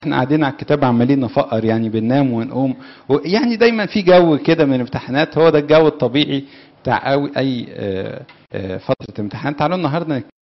احنا قاعدين على الكتاب عمالين نفقر يعني بننام ونقوم يعني دايما في جو كده من الامتحانات هو ده الجو الطبيعي بتاع أوي اي آه، آه، فتره امتحان تعالوا النهارده نتكلم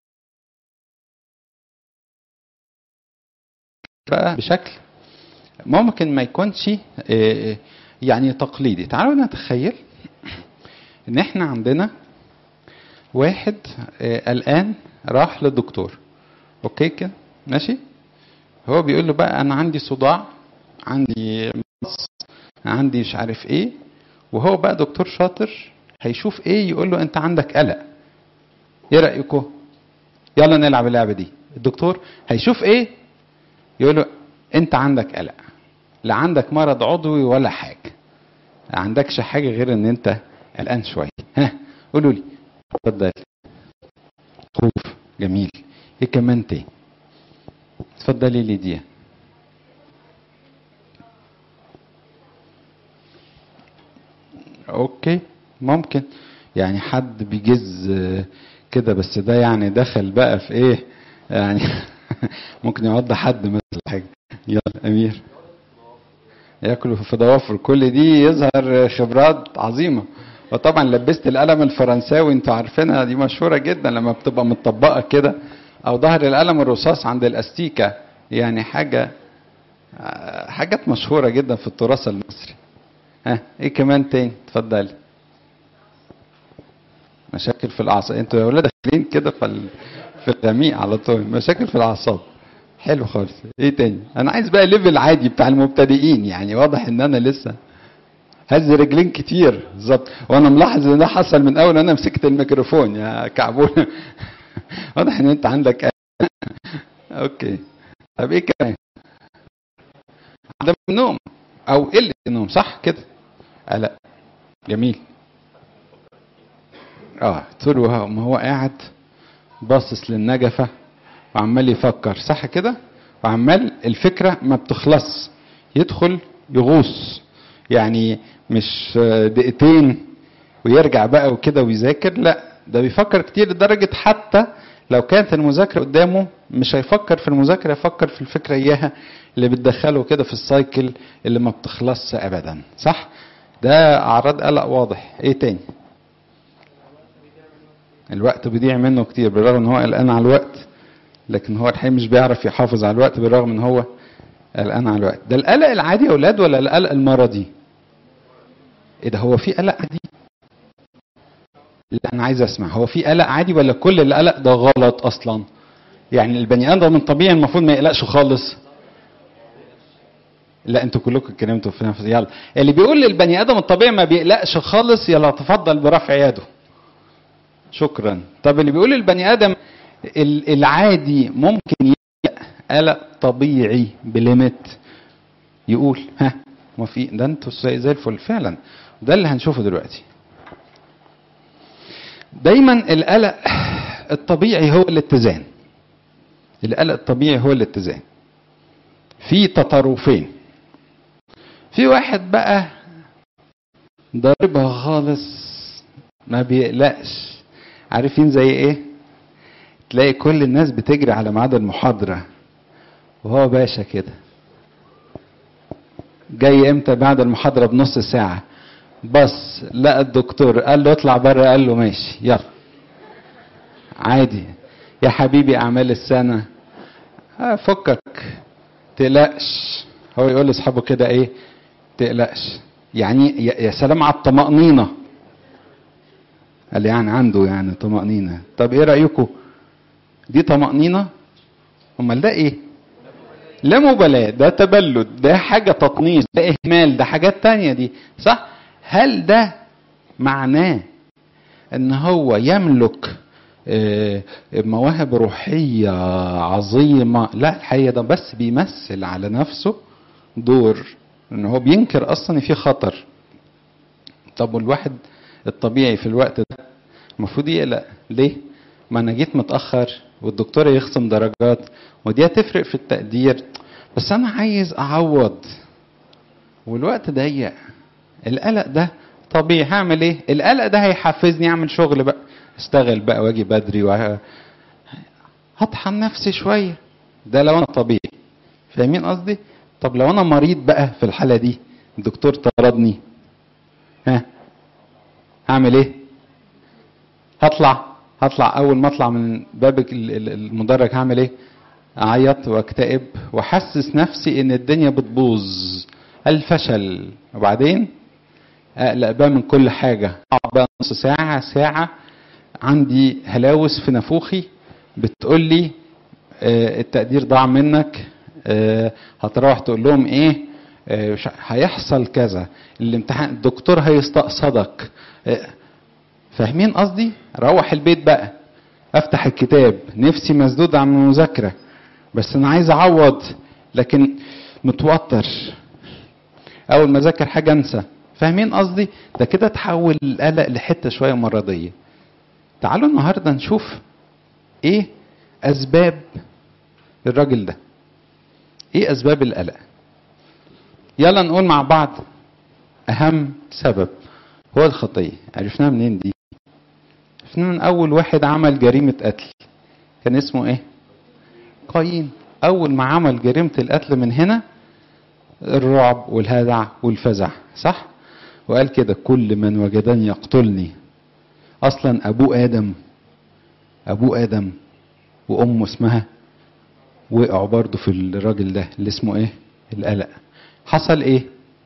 بقى بشكل ممكن ما يكونش آه، يعني تقليدي تعالوا نتخيل ان احنا عندنا واحد آه، الان راح للدكتور اوكي كده ماشي هو بيقول له بقى انا عندي صداع عندي مغص عندي مش عارف ايه وهو بقى دكتور شاطر هيشوف ايه يقول له انت عندك قلق ايه رايكم يلا نلعب اللعبه دي الدكتور هيشوف ايه يقول له انت عندك قلق لا عندك مرض عضوي ولا حاجه ما عندكش حاجه غير ان انت قلقان شويه ها قولوا لي اتفضل خوف جميل ايه كمان تاني اتفضلي ليديا اوكي ممكن يعني حد بيجز آه، كده بس ده يعني دخل بقى في ايه يعني ممكن يعض حد مثل حاجه يلا امير ياكلوا في ضوافر كل دي يظهر خبرات عظيمه وطبعا لبست القلم الفرنساوي انتوا عارفينها دي مشهوره جدا لما بتبقى متطبقه كده او ظهر القلم الرصاص عند الاستيكه يعني حاجه آه، حاجات مشهوره جدا في التراث المصري ها ايه كمان تاني اتفضلي مشاكل في الاعصاب انتوا يا ولاد داخلين كده في ال- في الغميق على طول مشاكل في الاعصاب حلو خالص ايه تاني انا عايز بقى ليفل عادي بتاع المبتدئين يعني واضح ان انا لسه هز رجلين كتير بالظبط وانا ملاحظ ان ده حصل من اول انا مسكت الميكروفون يا كعبون واضح ان انت عندك اوكي طب ايه كمان عدم النوم او قله النوم صح كده قلق جميل اه طول وهو- ما هو قاعد باصص للنجفه وعمال يفكر صح كده وعمال الفكره ما بتخلص يدخل يغوص يعني مش آه، دقيقتين ويرجع بقى وكده ويذاكر لا ده بيفكر كتير لدرجه حتى لو كانت المذاكره قدامه مش هيفكر في المذاكره يفكر في الفكره اياها اللي بتدخله كده في السايكل اللي ما بتخلصش ابدا صح ده اعراض قلق واضح ايه تاني الوقت بيضيع منه كتير بالرغم ان هو قلقان على الوقت لكن هو الحقيقه مش بيعرف يحافظ على الوقت بالرغم ان هو قلقان على الوقت ده القلق العادي يا اولاد ولا القلق المرضي ايه ده هو في قلق عادي لا انا عايز اسمع هو في قلق عادي ولا كل القلق ده غلط اصلا يعني البني ادم من طبيعي المفروض ما يقلقش خالص لا انتوا كلكم اتكلمتوا في نفس يلا اللي بيقول للبني ادم الطبيعي ما بيقلقش خالص يلا تفضل برفع يده شكرا طب اللي بيقول للبني ادم ال- العادي ممكن يقلق قلق طبيعي بليميت يقول ها ما في ده انتوا زي زي الفل فعلا ده اللي هنشوفه دلوقتي دايما القلق الطبيعي هو الاتزان القلق الطبيعي هو الاتزان في تطرفين في واحد بقى ضاربها خالص ما بيقلقش عارفين زي ايه تلاقي كل الناس بتجري على ميعاد المحاضرة وهو باشا كده جاي امتى بعد المحاضرة بنص ساعة بص لقى الدكتور قال له اطلع بره قال له ماشي يلا عادي يا حبيبي اعمال السنة آه فكك تقلقش هو يقول لاصحابه كده ايه تقلقش يعني يا يا سلام على الطمأنينة قال يعني عنده يعني طمأنينة طب ايه رأيكم دي طمأنينة امال ده ايه لا مبالاة ده تبلد ده حاجة تطنيش ده إهمال ده حاجات تانية دي صح هل ده معناه ان هو يملك آه، مواهب روحية عظيمة لا الحقيقة ده بس بيمثل على نفسه دور ان هو بينكر اصلا ان في خطر طب والواحد الطبيعي في الوقت ده المفروض يقلق ليه ما انا جيت متاخر والدكتور يخصم درجات ودي هتفرق في التقدير بس انا عايز اعوض والوقت ضيق القلق ده طبيعي هعمل ايه القلق ده هيحفزني اعمل شغل بقى اشتغل بقى واجي بدري وه... هطحن نفسي شويه ده لو انا طبيعي فاهمين قصدي طب لو انا مريض بقى في الحاله دي الدكتور طردني ها هعمل ايه هطلع هطلع اول ما اطلع من باب المدرج هعمل ايه اعيط واكتئب واحسس نفسي ان الدنيا بتبوظ الفشل وبعدين اقلق بقى من كل حاجه اقعد بقى نص ساعه ساعه عندي هلاوس في نافوخي بتقول لي آه التقدير ضاع منك آه هتروح تقول لهم ايه آه هيحصل كذا الامتحان الدكتور هيستقصدك فاهمين قصدي روح البيت بقى افتح الكتاب نفسي مسدود عن المذاكره بس انا عايز اعوض لكن متوتر اول ما اذاكر حاجه انسى فاهمين قصدي ده كده تحول القلق لحته شويه مرضيه تعالوا النهارده نشوف ايه اسباب الراجل ده ايه اسباب القلق يلا نقول مع بعض اهم سبب هو الخطيه عرفناها منين دي عرفنا من اول واحد عمل جريمه قتل كان اسمه ايه قايين اول ما عمل جريمه القتل من هنا الرعب والهدع والفزع صح وقال كده كل من وجدني يقتلني اصلا ابوه ادم ابوه ادم وامه اسمها وقعوا برضه في الراجل ده اللي اسمه ايه القلق حصل ايه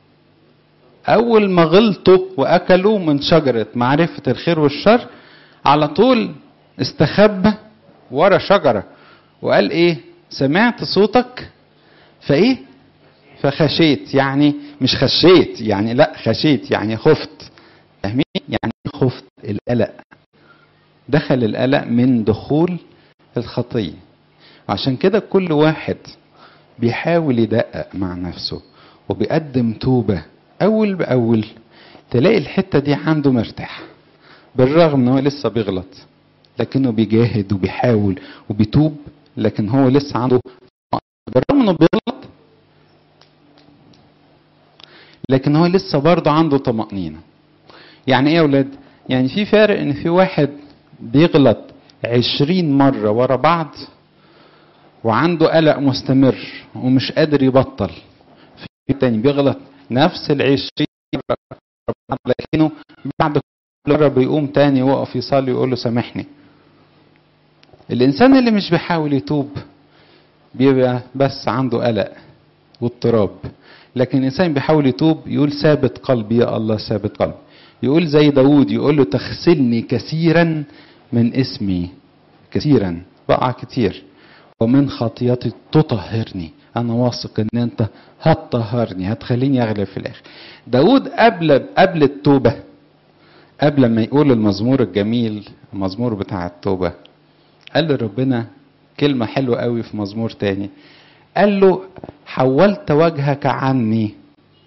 اول ما غلطوا واكلوا من شجره معرفه الخير والشر على طول استخبى ورا شجره وقال ايه سمعت صوتك فايه فخشيت يعني مش خشيت يعني لا خشيت يعني خفت فاهمين يعني خفت القلق دخل القلق من دخول الخطيه عشان كده كل واحد بيحاول يدقق مع نفسه وبيقدم توبه اول باول تلاقي الحته دي عنده مرتاح بالرغم ان هو لسه بيغلط لكنه بيجاهد وبيحاول وبيتوب لكن هو لسه عنده بالرغم انه بيغلط لكن هو لسه برضه عنده طمأنينة يعني ايه يا ولاد يعني في فارق ان في واحد بيغلط عشرين مرة ورا بعض وعنده قلق مستمر ومش قادر يبطل في تاني بيغلط نفس العشرين لكنه بعد كل مرة بيقوم تاني وقف يصلي ويقول له سامحني الإنسان اللي مش بيحاول يتوب بيبقى بس عنده قلق واضطراب لكن الإنسان بيحاول يتوب يقول ثابت قلبي يا الله ثابت قلبي يقول زي داود يقول له تغسلني كثيرا من اسمي كثيرا بقع كتير ومن خطيتي تطهرني انا واثق ان انت هتطهرني هتخليني اغلب في الاخر داود قبل قبل التوبه قبل ما يقول المزمور الجميل المزمور بتاع التوبه قال لربنا كلمة حلوة قوي في مزمور تاني قال له حولت وجهك عني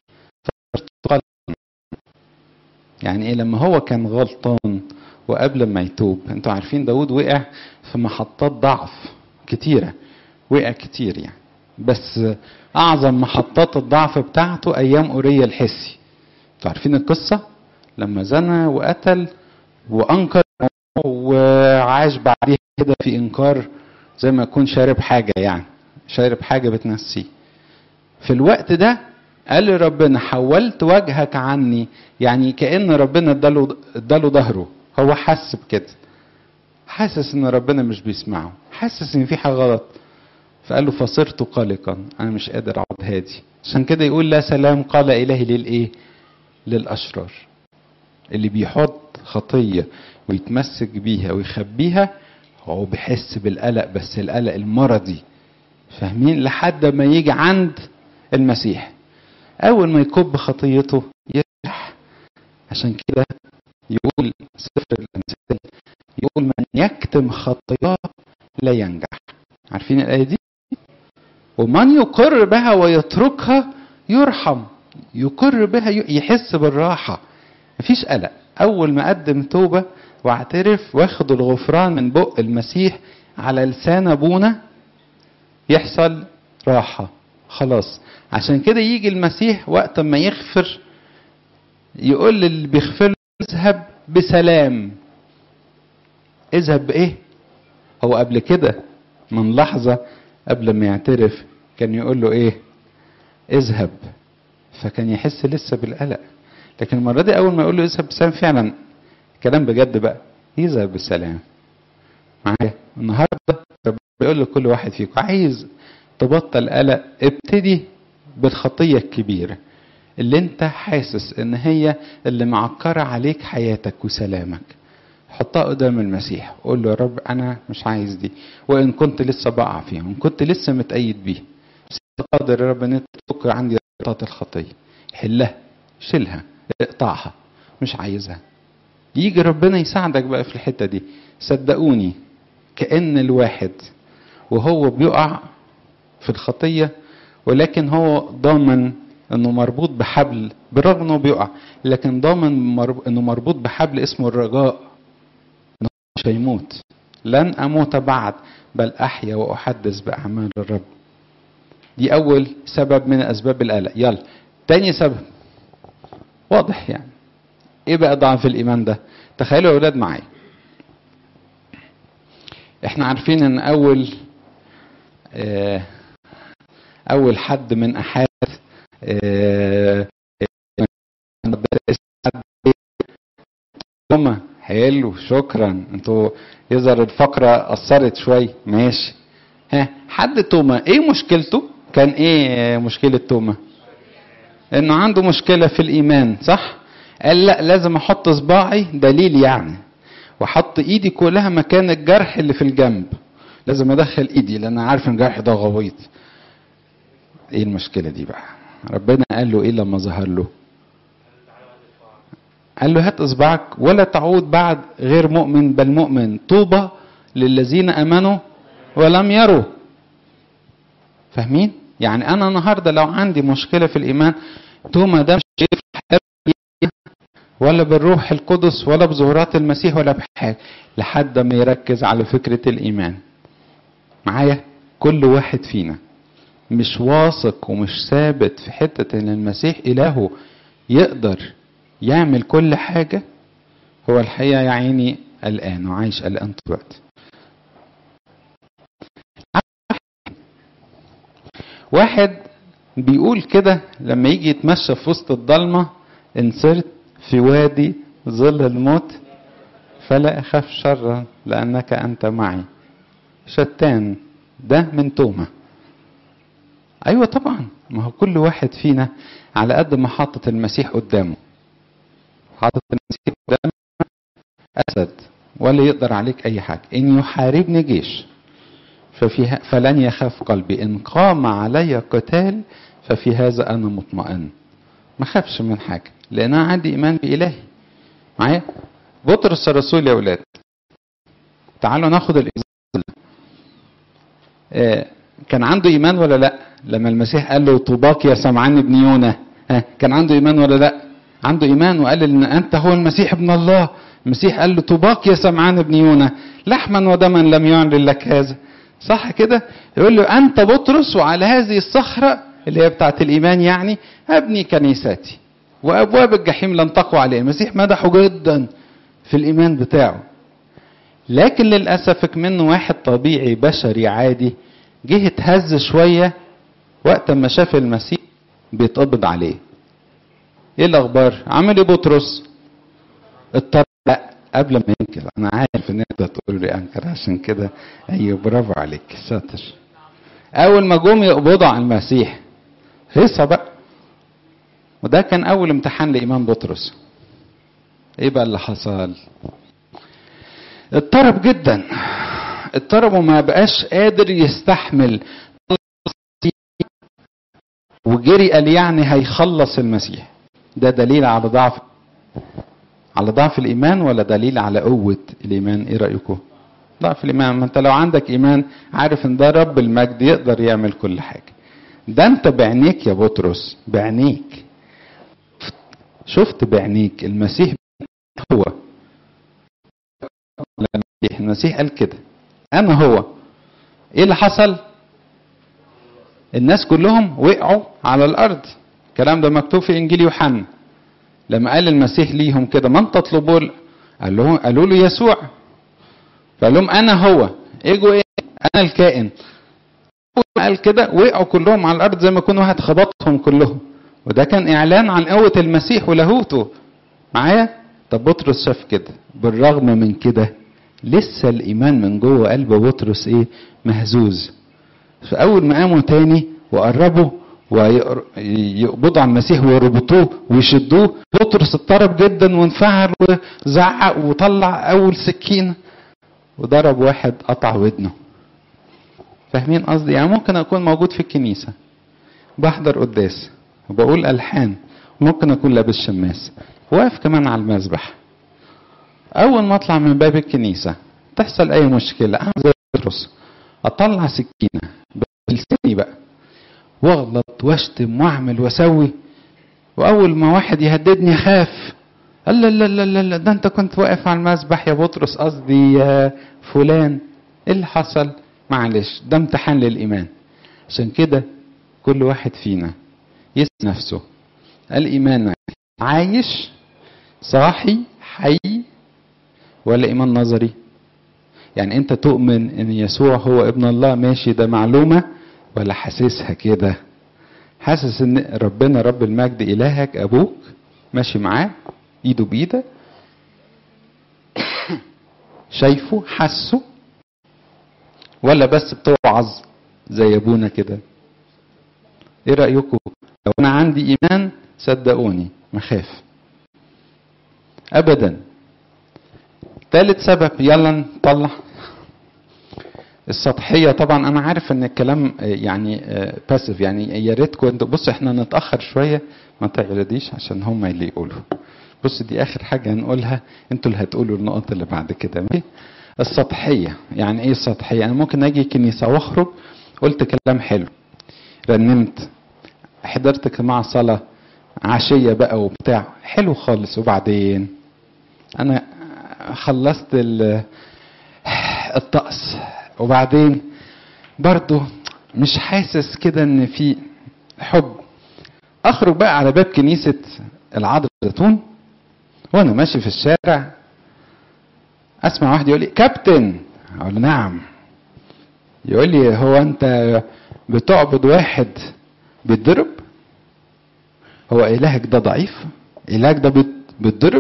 يعني ايه لما هو كان غلطان وقبل ما يتوب انتوا عارفين داود وقع في محطات ضعف كتيرة وقع كتير يعني بس اعظم محطات الضعف بتاعته ايام اوريا الحسي انتوا عارفين القصة لما زنى وقتل وانكر وعاش بعديها كده في انكار زي ما يكون شارب حاجه يعني شارب حاجه بتنسيه في الوقت ده قال لي ربنا حولت وجهك عني يعني كان ربنا اداله اداله ظهره هو حس بكده حاسس ان ربنا مش بيسمعه حاسس ان في حاجه غلط فقال له فصرت قلقا انا مش قادر اقعد هادي عشان كده يقول لا سلام قال الهي للايه للاشرار اللي بيحط خطيه ويتمسك بيها ويخبيها هو بيحس بالقلق بس القلق المرضي فاهمين لحد ما يجي عند المسيح اول ما يكب خطيته يرتاح عشان كده يقول سفر الامثال يقول من يكتم خطاياه لا ينجح عارفين الايه دي ومن يقر بها ويتركها يرحم يقر بها يحس بالراحه مفيش قلق اول ما قدم توبه واعترف واخد الغفران من بق المسيح على لسان ابونا يحصل راحه خلاص عشان كده يجي المسيح وقت ما يغفر يقول للي بيغفر له اذهب بسلام اذهب بايه هو قبل كده من لحظه قبل ما يعترف كان يقول له ايه اذهب فكان يحس لسه بالقلق لكن المره دي اول ما يقول له اذهب بسلام فعلا كلام بجد بقى يذهب بالسلام معايا النهارده ربنا بيقول لكل واحد فيكم عايز تبطل قلق ابتدي بالخطيه الكبيره اللي انت حاسس ان هي اللي معكره عليك حياتك وسلامك حطها قدام المسيح قول له يا رب انا مش عايز دي وان كنت لسه بقع فيها وان كنت لسه متأيد بيها بس قادر يا رب ان انت تفك عندي ربطات الخطيه حلها شيلها اقطعها مش عايزها يجي ربنا يساعدك بقى في الحته دي صدقوني كأن الواحد وهو بيقع في الخطيه ولكن هو ضامن انه مربوط بحبل بالرغم انه بيقع لكن ضامن مرب... انه مربوط بحبل اسمه الرجاء انه مش هيموت لن اموت بعد بل احيا واحدث باعمال الرب دي اول سبب من اسباب القلق يلا تاني سبب واضح يعني ايه بقى ضعف الايمان ده تخيلوا يا اولاد معايا احنا عارفين ان اول اه اول حد من احاد اه توما حلو شكرا انتوا يظهر الفقرة أثرت شوي ماشي ها حد توما ايه مشكلته كان ايه مشكلة توما انه عنده مشكلة في الايمان صح قال لا لازم احط صباعي دليل يعني واحط ايدي كلها مكان الجرح اللي في الجنب لازم ادخل ايدي لان انا عارف ان الجرح ده غويط ايه المشكله دي بقى ربنا قال له ايه لما ظهر له قال له هات اصبعك ولا تعود بعد غير مؤمن بل مؤمن طوبى للذين امنوا ولم يروا فاهمين يعني انا النهارده لو عندي مشكله في الايمان توما ده مش ولا بالروح القدس ولا بظهورات المسيح ولا بحاجه لحد ما يركز على فكره الايمان معايا كل واحد فينا مش واثق ومش ثابت في حته ان المسيح الهه يقدر يعمل كل حاجه هو الحقيقه يا عيني قلقان وعايش قلقان طول الوقت واحد بيقول كده لما يجي يتمشى في وسط الضلمه ان صرت في وادي ظل الموت فلا اخاف شرا لانك انت معي شتان ده من توما ايوه طبعا ما هو كل واحد فينا على قد ما حاطط المسيح قدامه حاطط المسيح قدامه اسد ولا يقدر عليك اي حاجه ان يحاربني جيش ففي فلن يخاف قلبي ان قام علي قتال ففي هذا انا مطمئن ما خافش من حاجه لان انا عندي ايمان بالهي معايا بطرس الرسول يا اولاد تعالوا ناخد الاكزامبل آه كان عنده ايمان ولا لا لما المسيح قال له طوباك يا سمعان ابن يونا ها كان عنده ايمان ولا لا عنده ايمان وقال ان انت هو المسيح ابن الله المسيح قال له طوباك يا سمعان ابن يونا لحما ودما لم يعلن لك هذا صح كده يقول له انت بطرس وعلى هذه الصخره اللي هي بتاعت الايمان يعني ابني كنيستي وابواب الجحيم لن تقوى عليه المسيح مدحه جدا في الايمان بتاعه لكن للاسف منه واحد طبيعي بشري عادي جه اتهز شويه وقت ما شاف المسيح بيتقبض عليه ايه الاخبار عمل ايه بطرس اضطر لا قبل ما ينكر انا عارف ان انت تقول لي انكر عشان كده ايوه برافو عليك شاطر اول ما جم يقبضوا على المسيح هيصه بقى وده كان اول امتحان لايمان بطرس ايه بقى اللي حصل اضطرب جدا اضطرب وما بقاش قادر يستحمل وجري قال يعني هيخلص المسيح ده دليل على ضعف على ضعف الايمان ولا دليل على قوه الايمان ايه رايكم ضعف الايمان ما انت لو عندك ايمان عارف ان ده رب المجد يقدر يعمل كل حاجه ده انت بعينيك يا بطرس بعينيك شفت بعينيك المسيح هو المسيح المسيح قال كده انا هو ايه اللي حصل الناس كلهم وقعوا على الارض الكلام ده مكتوب في انجيل يوحنا لما قال المسيح ليهم كده من تطلبون قال لهم قالوا له يسوع فقال لهم انا هو اجوا ايه انا الكائن ما قال كده وقعوا كلهم على الارض زي ما يكون واحد خبطهم كلهم وده كان اعلان عن قوه المسيح ولاهوته معايا طب بطرس شاف كده بالرغم من كده لسه الايمان من جوه قلب بطرس ايه مهزوز فاول ما قاموا تاني وقربوا ويقبضوا على المسيح ويربطوه ويشدوه بطرس اضطرب جدا وانفعل وزعق وطلع اول سكينه وضرب واحد قطع ودنه فاهمين قصدي يعني ممكن اكون موجود في الكنيسه بحضر قداس وبقول الحان ممكن اكون لابس شماس واقف كمان على المسبح اول ما اطلع من باب الكنيسه تحصل اي مشكله اعمل زي بطرس اطلع سكينه بلساني بقى واغلط واشتم واعمل واسوي واول ما واحد يهددني اخاف لا لا لا لا لا ده انت كنت واقف على المسبح يا بطرس قصدي يا فلان ايه اللي حصل معلش ده امتحان للايمان عشان كده كل واحد فينا يسأل نفسه الايمان عايش صاحي حي ولا ايمان نظري يعني انت تؤمن ان يسوع هو ابن الله ماشي ده معلومه ولا حاسسها كده حاسس ان ربنا رب المجد الهك ابوك ماشي معاه ايده بايدك شايفه حاسه ولا بس بتوعظ زي ابونا كده ايه رايكم لو انا عندي ايمان صدقوني مخاف ابدا ثالث سبب يلا نطلع السطحية طبعا أنا عارف إن الكلام يعني باسف يعني يا ريتكم انتوا بص إحنا نتأخر شوية ما تعرضيش عشان هم اللي يقولوا. بص دي آخر حاجة هنقولها أنتوا اللي هتقولوا النقط اللي بعد كده ماشي؟ السطحية يعني إيه السطحية؟ أنا ممكن أجي كنيسة وأخرج قلت كلام حلو رنمت حضرت اجتماع صلاة عشية بقى وبتاع حلو خالص وبعدين أنا خلصت الطقس وبعدين برضو مش حاسس كده ان في حب اخرج بقى على باب كنيسة العذراء الزيتون وانا ماشي في الشارع اسمع واحد يقول لي كابتن اقول نعم يقول لي هو انت بتعبد واحد بيتضرب هو الهك ده ضعيف الهك ده بيتضرب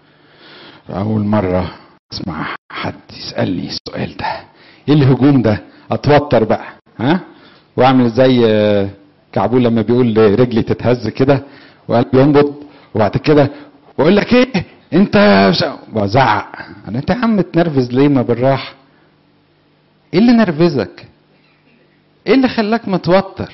اول مره اسمع حد يسالني السؤال ده ايه الهجوم ده اتوتر بقى ها واعمل زي كعبول لما بيقول رجلي تتهز كده وقلبي ينبض وبعد كده واقول لك ايه انت بزعق انا انت يا عم تنرفز ليه ما بالراحه ايه اللي نرفزك ايه اللي خلاك متوتر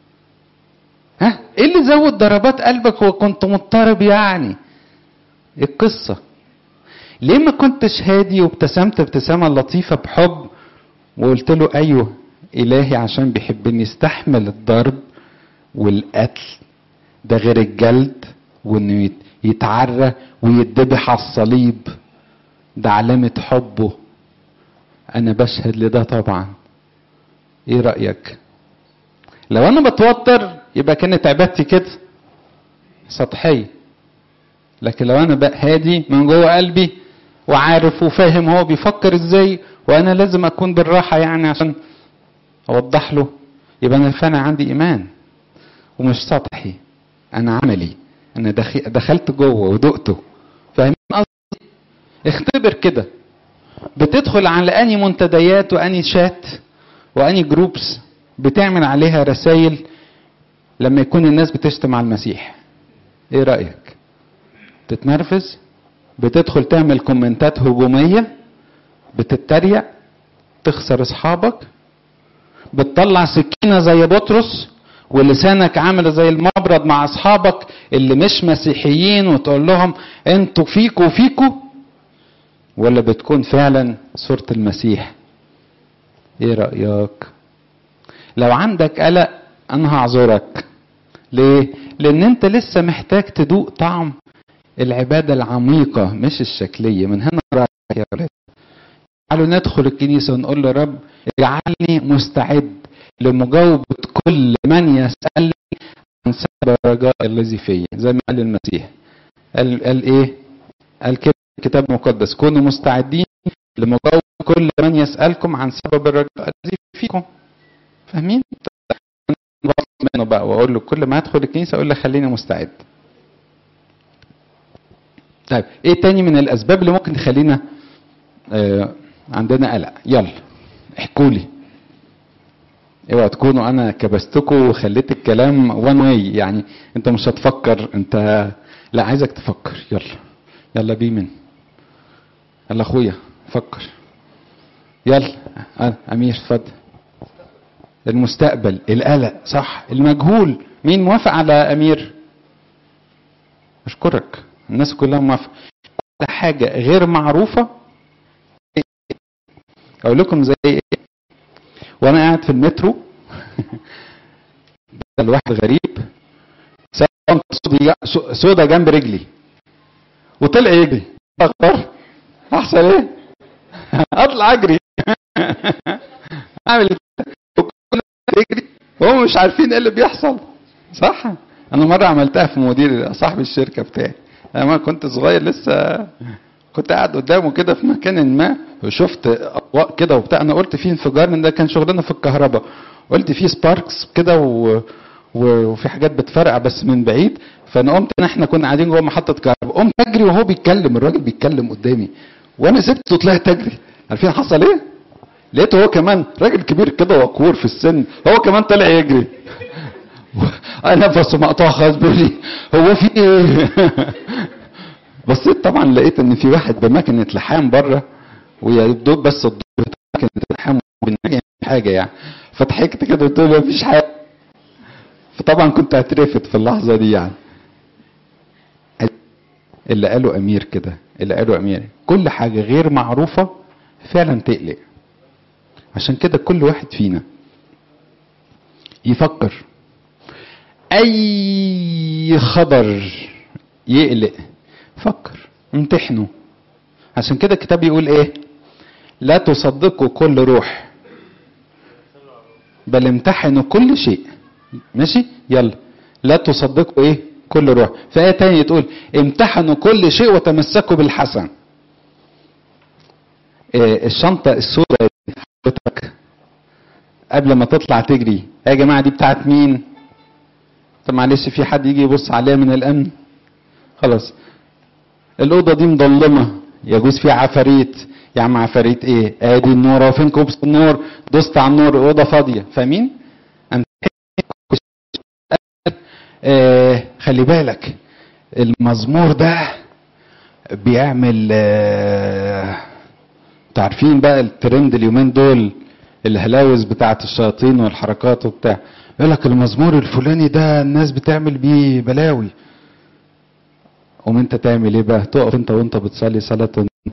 ها ايه اللي زود ضربات قلبك وكنت مضطرب يعني ايه القصه ليه ما كنتش هادي وابتسمت ابتسامه لطيفه بحب وقلت له ايوه الهي عشان بيحبني استحمل الضرب والقتل ده غير الجلد وانه يتعرى ويتذبح على الصليب ده علامة حبه انا بشهد لده طبعا ايه رأيك لو انا بتوتر يبقى كانت عبادتي كده سطحية لكن لو انا بقى هادي من جوه قلبي وعارف وفاهم هو بيفكر ازاي وانا لازم اكون بالراحه يعني عشان اوضح له يبقى انا فعلا عندي ايمان ومش سطحي انا عملي انا دخلت جوه ودقته فاهمين قصدي اختبر كده بتدخل على اني منتديات واني شات واني جروبس بتعمل عليها رسائل لما يكون الناس بتشتم على المسيح ايه رايك تتنرفز بتدخل تعمل كومنتات هجوميه بتتريق تخسر اصحابك بتطلع سكينه زي بطرس ولسانك عامل زي المبرد مع اصحابك اللي مش مسيحيين وتقول لهم انتوا فيكوا وفيكوا ولا بتكون فعلا صورة المسيح ايه رأيك لو عندك قلق انا هعذرك ليه لان انت لسه محتاج تدوق طعم العبادة العميقة مش الشكلية من هنا رأيك يا ولاد تعالوا ندخل الكنيسة ونقول له رب اجعلني مستعد لمجاوبة كل من يسألني عن سبب الرجاء الذي فيا زي ما قال المسيح قال, قال ايه قال كده الكتاب المقدس كونوا مستعدين لمجاوبة كل من يسألكم عن سبب الرجاء الذي فيكم فاهمين منه بقى واقول له كل ما ادخل الكنيسه اقول له خليني مستعد طيب ايه تاني من الاسباب اللي ممكن تخلينا آه عندنا قلق يلا احكوا لي اوعى تكونوا انا كبستكوا وخليت الكلام وان واي يعني انت مش هتفكر انت لا عايزك تفكر يلا يلا بيمن يلا اخويا فكر يلا آه. امير اتفضل المستقبل القلق صح المجهول مين موافق على امير اشكرك الناس كلها موافقه كل حاجه غير معروفه اقول لكم زي ايه وانا قاعد في المترو الواحد غريب سودا جنب رجلي وطلع يجري اختار احسن ايه اطلع اجري اعمل يجري وهم مش عارفين ايه اللي بيحصل صح انا مره عملتها في مدير صاحب الشركه بتاعي انا كنت صغير لسه كنت قاعد قدامه كده في مكان ما وشفت اضواء كده وبتاع انا قلت في انفجار من ده كان شغلنا في الكهرباء قلت في سباركس كده و... وفي حاجات بتفرقع بس من بعيد فانا قمت احنا كنا قاعدين جوه محطه كهرباء قمت اجري وهو بيتكلم الراجل بيتكلم قدامي وانا سبته وطلعت اجري عارفين حصل ايه؟ لقيته هو كمان راجل كبير كده وقور في السن هو كمان طلع يجري انا نفسه مقطوع خالص بيقول هو في ايه بصيت طبعا لقيت ان في واحد بمكنه لحام بره ويا دوب بس الدور بتاع مكنه اللحام حاجه يعني فضحكت كده قلت له مفيش حاجه فطبعا كنت اترفد في اللحظه دي يعني اللي قاله امير كده اللي قاله امير كل حاجه غير معروفه فعلا تقلق عشان كده كل واحد فينا يفكر اي خبر يقلق فكر امتحنه عشان كده الكتاب يقول ايه لا تصدقوا كل روح بل امتحنوا كل شيء ماشي يلا لا تصدقوا ايه كل روح في ايه تانية تقول امتحنوا كل شيء وتمسكوا بالحسن إيه الشنطة السوداء حضرتك قبل ما تطلع تجري يا جماعة دي بتاعت مين طب معلش في حد يجي يبص عليها من الامن خلاص الاوضه دي مظلمه يجوز فيها عفاريت يا عم عفاريت ايه ادي النور اهو فين كوبس النور دوست على النور الاوضه فاضيه فاهمين آه خلي بالك المزمور ده بيعمل آه عارفين بقى الترند اليومين دول الهلاوس بتاعت الشياطين والحركات وبتاع يقول لك المزمور الفلاني ده الناس بتعمل بيه بلاوي قوم انت تعمل ايه بقى تقف انت وانت بتصلي صلاة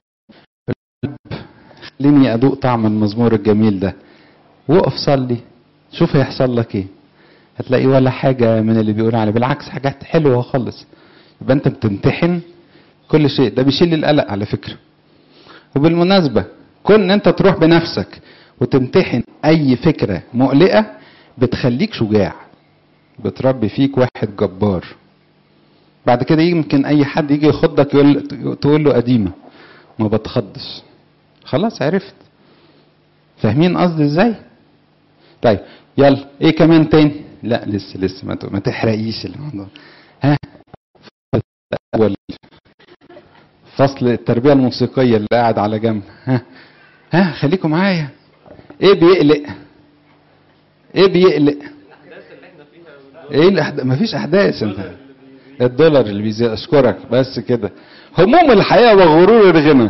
خليني ادوق طعم المزمور الجميل ده وقف صلي شوف هيحصل لك ايه هتلاقي ولا حاجة من اللي بيقول عليه بالعكس حاجات حلوة خالص يبقى انت بتمتحن كل شيء ده بيشيل القلق على فكرة وبالمناسبة كون ان انت تروح بنفسك وتمتحن اي فكرة مقلقة بتخليك شجاع بتربي فيك واحد جبار بعد كده يمكن اي حد يجي يخضك يقول تقول له قديمه ما بتخضش خلاص عرفت فاهمين قصدي ازاي طيب يلا ايه كمان تاني لا لسه لسه ما, ما تحرقيش الموضوع ها اول فصل التربيه الموسيقيه اللي قاعد على جنب ها ها خليكم معايا ايه بيقلق ايه بيقلق ايه الاحداث مفيش احداث انت الدولار اللي بيزيد اشكرك بس كده هموم الحياه وغرور الغنى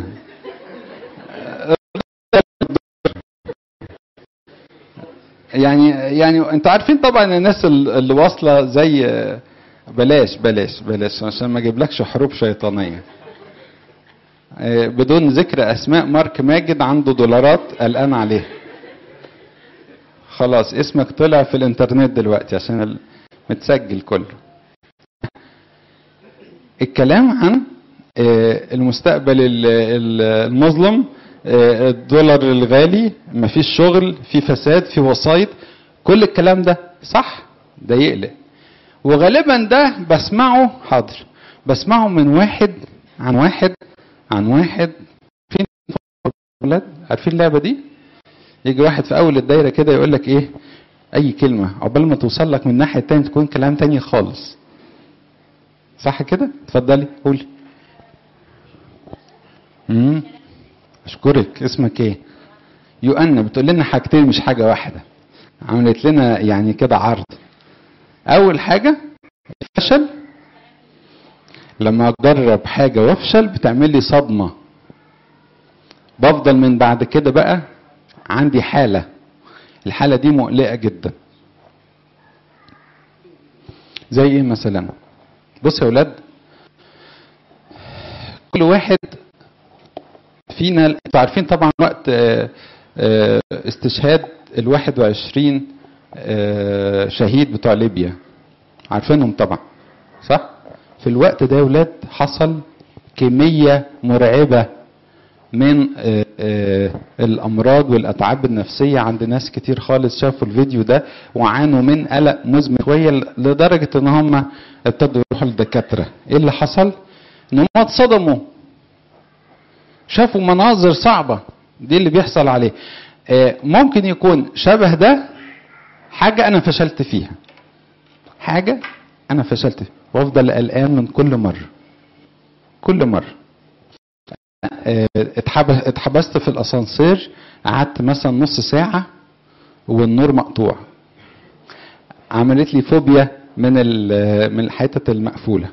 يعني يعني انتوا عارفين طبعا الناس اللي واصله زي بلاش بلاش بلاش عشان ما اجيبلكش حروب شيطانيه بدون ذكر اسماء مارك ماجد عنده دولارات قلقان عليها خلاص اسمك طلع في الانترنت دلوقتي عشان متسجل كله الكلام عن المستقبل المظلم الدولار الغالي مفيش شغل في فساد في وسايط كل الكلام ده صح ده يقلق وغالبا ده بسمعه حاضر بسمعه من واحد عن واحد عن واحد فين عارفين اللعبه دي يجي واحد في اول الدايره كده يقول لك ايه اي كلمه عقبال ما توصل لك من الناحيه التانية تكون كلام تاني خالص صح كده اتفضلي قولي امم اشكرك اسمك ايه يؤنى بتقول لنا حاجتين مش حاجه واحده عملت لنا يعني كده عرض اول حاجه الفشل لما اجرب حاجه وافشل بتعمل لي صدمه بفضل من بعد كده بقى عندي حاله الحاله دي مقلقه جدا زي ايه مثلا بص يا اولاد كل واحد فينا انتوا عارفين طبعا وقت استشهاد ال 21 شهيد بتوع ليبيا عارفينهم طبعا صح في الوقت ده يا ولاد حصل كمية مرعبة من الأمراض والأتعاب النفسية عند ناس كتير خالص شافوا الفيديو ده وعانوا من قلق مزمن شوية لدرجة إن هم ابتدوا يروحوا للدكاترة إيه اللي حصل؟ إن هم اتصدموا شافوا مناظر صعبة دي اللي بيحصل عليه ممكن يكون شبه ده حاجة أنا فشلت فيها حاجة أنا فشلت فيها وأفضل قلقان من كل مرة كل مرة اتحبست في الأسانسير قعدت مثلا نص ساعة والنور مقطوع عملت لي فوبيا من من الحتة المقفولة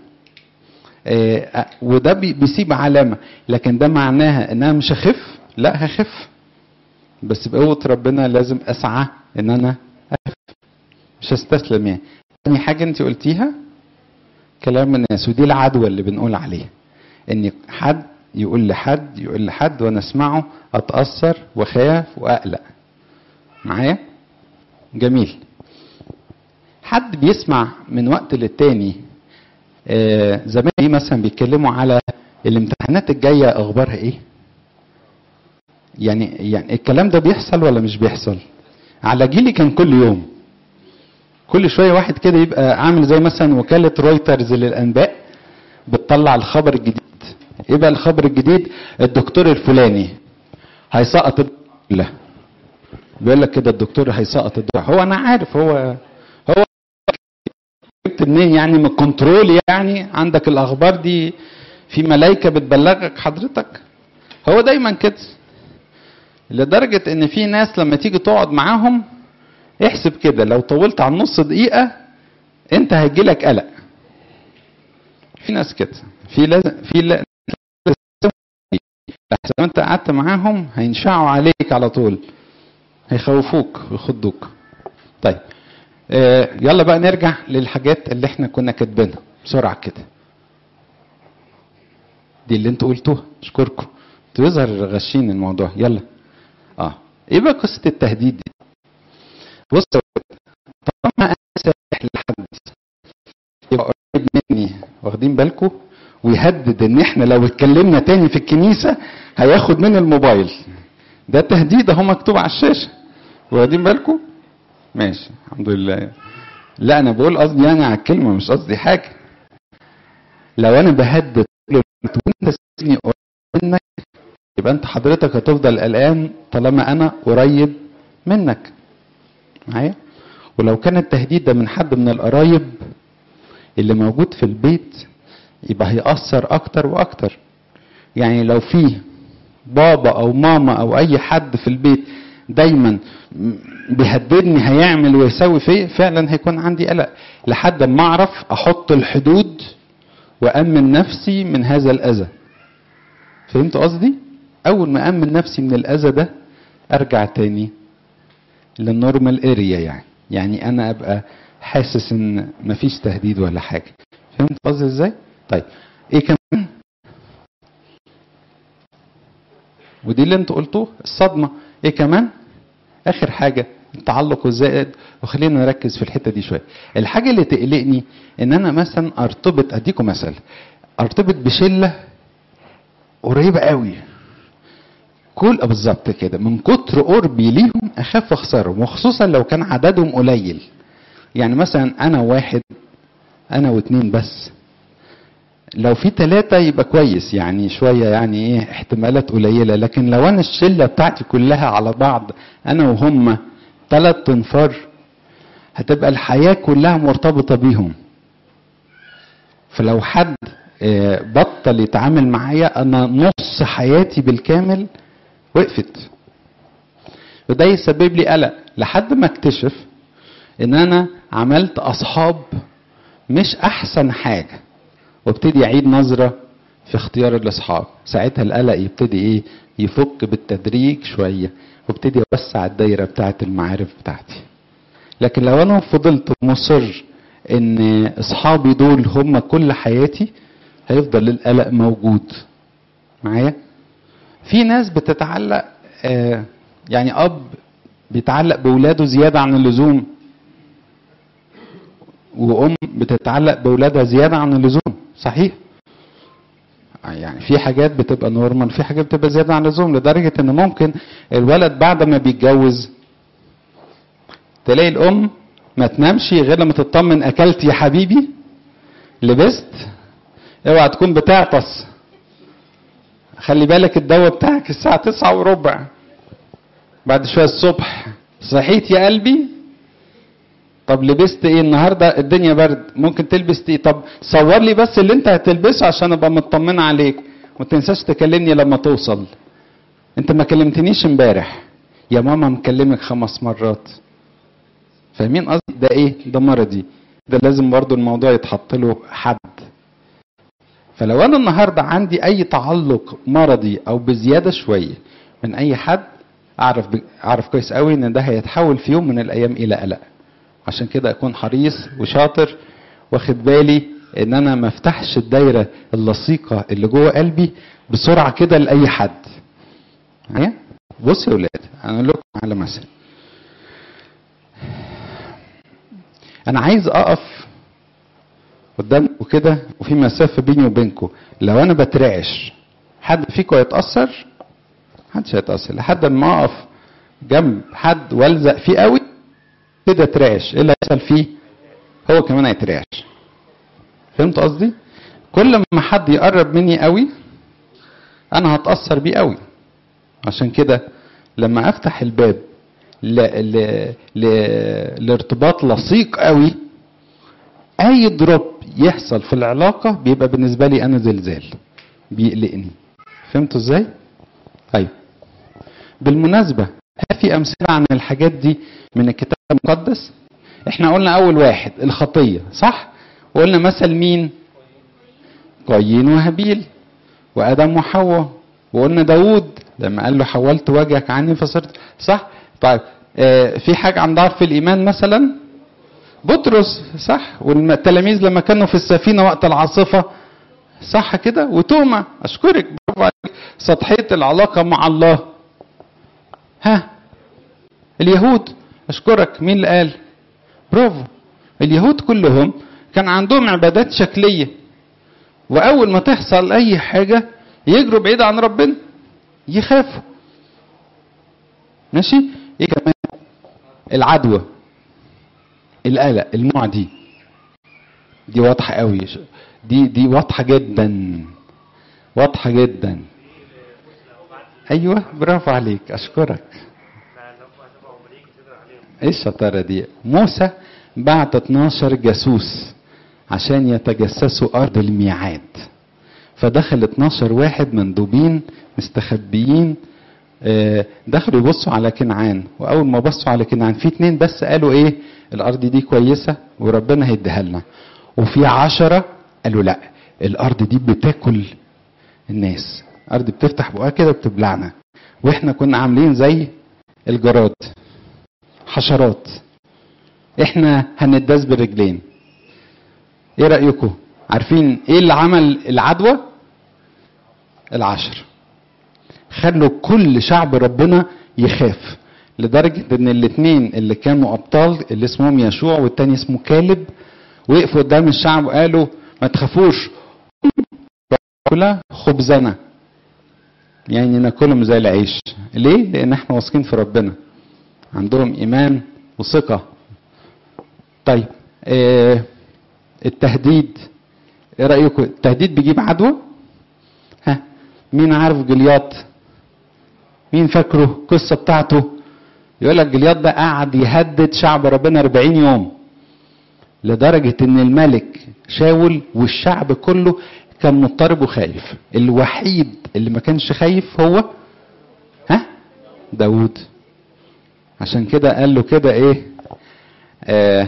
وده بيسيب علامة لكن ده معناها ان انا مش هخف لا هخف بس بقوة ربنا لازم اسعى ان انا اخف مش هستسلم يعني تاني حاجة انت قلتيها كلام الناس ودي العدوى اللي بنقول عليها ان حد يقول لحد يقول لحد وانا اسمعه اتأثر واخاف واقلق معايا جميل حد بيسمع من وقت للتاني آه زمان مثلا بيتكلموا على الامتحانات الجايه اخبارها ايه يعني يعني الكلام ده بيحصل ولا مش بيحصل على جيلي كان كل يوم كل شويه واحد كده يبقى عامل زي مثلا وكاله رويترز للانباء بتطلع الخبر الجديد ايه بقى الخبر الجديد الدكتور الفلاني هيسقط لا بيقول لك كده الدكتور هيسقط الدكتور هو انا عارف هو هو جبت منين يعني من الكنترول يعني عندك الاخبار دي في ملائكه بتبلغك حضرتك هو دايما كده لدرجه ان في ناس لما تيجي تقعد معاهم احسب كده لو طولت عن نص دقيقه انت هيجيلك قلق في ناس كده في لازم في لازم احسن انت قعدت معاهم هينشعوا عليك على طول هيخوفوك ويخضوك طيب آه يلا بقى نرجع للحاجات اللي احنا كنا كاتبينها بسرعه كده دي اللي انتوا قلتوها اشكركم انتوا يظهر غشين الموضوع يلا اه ايه بقى قصه التهديد دي بص طالما انا سامح لحد يبقى قريب مني واخدين بالكم ويهدد ان احنا لو اتكلمنا تاني في الكنيسه هياخد من الموبايل ده تهديد اهو مكتوب على الشاشه واخدين بالكم ماشي الحمد لله لا انا بقول قصدي يعني على الكلمه مش قصدي حاجه لو انا بهدد وانت سيبني قريب منك يبقى انت حضرتك هتفضل قلقان طالما انا قريب منك معايا ولو كان التهديد ده من حد من القرايب اللي موجود في البيت يبقى هيأثر أكتر وأكتر يعني لو في بابا أو ماما أو أي حد في البيت دايما بيهددني هيعمل ويسوي فيه فعلا هيكون عندي قلق لحد ما أعرف أحط الحدود وأمن نفسي من هذا الأذى فهمت قصدي؟ أول ما أمن نفسي من الأذى ده أرجع تاني للنورمال اريا يعني يعني أنا أبقى حاسس إن مفيش تهديد ولا حاجة فهمت قصدي إزاي؟ طيب ايه كمان ودي اللي انتوا قلتوه الصدمه ايه كمان اخر حاجه التعلق الزائد وخلينا نركز في الحته دي شويه الحاجه اللي تقلقني ان انا مثلا ارتبط اديكم مثل ارتبط بشله قريبه قوي كل بالظبط كده من كتر قربي ليهم اخاف اخسرهم وخصوصا لو كان عددهم قليل يعني مثلا انا واحد انا واتنين بس لو في ثلاثة يبقى كويس يعني شوية يعني ايه احتمالات قليلة لكن لو انا الشلة بتاعتي كلها على بعض انا وهم ثلاث تنفار هتبقى الحياة كلها مرتبطة بيهم فلو حد آه، بطل يتعامل معايا انا نص حياتي بالكامل وقفت وده يسبب لي قلق لحد ما اكتشف ان انا عملت اصحاب مش احسن حاجه وابتدي اعيد نظره في اختيار الاصحاب ساعتها القلق يبتدي ايه يفك بالتدريج شويه وابتدي اوسع الدايره بتاعه المعارف بتاعتي لكن لو انا فضلت مصر ان اصحابي دول هم كل حياتي هيفضل القلق موجود معايا في ناس بتتعلق آه يعني اب بيتعلق باولاده زياده عن اللزوم وام بتتعلق باولادها زياده عن اللزوم صحيح يعني في حاجات بتبقى نورمال في حاجات بتبقى زياده عن اللزوم لدرجه ان ممكن الولد بعد ما بيتجوز تلاقي الام ما تنامش غير لما تطمن اكلت يا حبيبي لبست اوعى تكون بتعطس خلي بالك الدواء بتاعك الساعة تسعة وربع بعد شوية الصبح صحيت يا قلبي طب لبست ايه النهاردة الدنيا برد ممكن تلبس ايه طب صور لي بس اللي انت هتلبسه عشان ابقى مطمنة عليك وما تنساش تكلمني لما توصل انت ما كلمتنيش امبارح يا ماما مكلمك خمس مرات فاهمين قصدي ده ايه ده مرضي ده لازم برضو الموضوع يتحط له حد فلو انا النهارده عندي اي تعلق مرضي او بزياده شويه من اي حد اعرف ب... اعرف كويس قوي ان ده هيتحول في يوم من الايام الى قلق عشان كده اكون حريص وشاطر واخد بالي ان انا ما افتحش الدايره اللصيقه اللي جوه قلبي بسرعه كده لاي حد معايا بصوا يا ولاد انا اقول لكم على مثل انا عايز اقف قدامكم كده وفي مسافه بيني وبينكم لو انا بترعش حد فيكم هيتاثر محدش هيتاثر لحد ما اقف جنب حد والزق فيه قوي كده اترعش ايه اللي هيحصل فيه هو كمان هيترعش فهمت قصدي كل ما حد يقرب مني قوي انا هتاثر بيه قوي عشان كده لما افتح الباب ل... ل... ل... لارتباط لصيق قوي اي دروب يحصل في العلاقه بيبقى بالنسبه لي انا زلزال بيقلقني فهمتوا ازاي طيب بالمناسبه هل في امثله عن الحاجات دي من الكتاب المقدس احنا قلنا اول واحد الخطيه صح وقلنا مثل مين قايين وهابيل وادم وحواء وقلنا داوود لما قال له حولت وجهك عني فصرت صح طيب آه في حاجه عن ضعف الايمان مثلا بطرس صح والتلاميذ لما كانوا في السفينة وقت العاصفة صح كده وتوما أشكرك برافو عليك سطحية العلاقة مع الله ها اليهود أشكرك مين اللي قال برافو اليهود كلهم كان عندهم عبادات شكلية وأول ما تحصل أي حاجة يجروا بعيد عن ربنا يخافوا ماشي ايه كمان العدوى القلق المعدي دي واضحة قوي دي دي واضحة جدا واضحة جدا ايوه برافو عليك اشكرك ايه الشطارة دي موسى بعت 12 جاسوس عشان يتجسسوا ارض الميعاد فدخل 12 واحد مندوبين مستخبيين دخلوا يبصوا على كنعان واول ما بصوا على كنعان في اتنين بس قالوا ايه الارض دي كويسه وربنا هيديها لنا وفي عشرة قالوا لا الارض دي بتاكل الناس الارض بتفتح بقها كده بتبلعنا واحنا كنا عاملين زي الجراد حشرات احنا هنداس بالرجلين ايه رايكم عارفين ايه اللي عمل العدوى العشر خلوا كل شعب ربنا يخاف لدرجة ان الاثنين اللي كانوا ابطال اللي اسمهم يشوع والتاني اسمه كالب وقفوا قدام الشعب وقالوا ما تخافوش كلها خبزنا يعني ناكلهم زي العيش ليه لان احنا واثقين في ربنا عندهم ايمان وثقة طيب اه التهديد ايه رايكم التهديد بيجيب عدوى ها مين عارف جلياط مين فاكره القصة بتاعته يقول لك جلياد ده قعد يهدد شعب ربنا 40 يوم لدرجة ان الملك شاول والشعب كله كان مضطرب وخايف الوحيد اللي ما كانش خايف هو ها داود عشان كده قال له كده ايه آه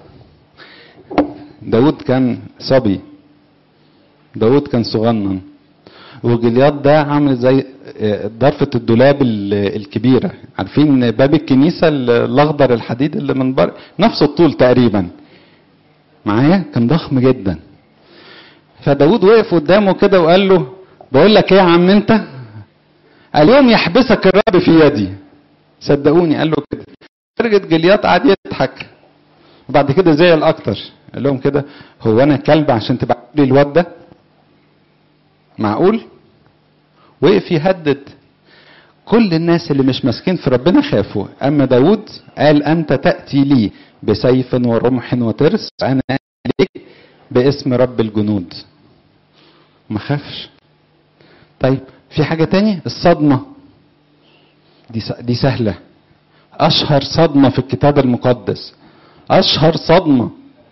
داود كان صبي داود كان صغنن وجلياد ده عامل زي ضرفة الدولاب الكبيرة عارفين باب الكنيسة الأخضر الحديد اللي من بره نفس الطول تقريبا معايا كان ضخم جدا فداود وقف قدامه كده وقال له بقول لك ايه يا عم انت اليوم يحبسك الرب في يدي صدقوني قال له كده درجة جليات قعد يضحك وبعد كده زعل اكتر قال لهم كده هو انا كلب عشان تبقى لي الواد ده معقول وقف يهدد كل الناس اللي مش ماسكين في ربنا خافوا اما داود قال انت تاتي لي بسيف ورمح وترس انا عليك باسم رب الجنود ما خافش طيب في حاجة تانية الصدمة دي دي سهلة أشهر صدمة في الكتاب المقدس أشهر صدمة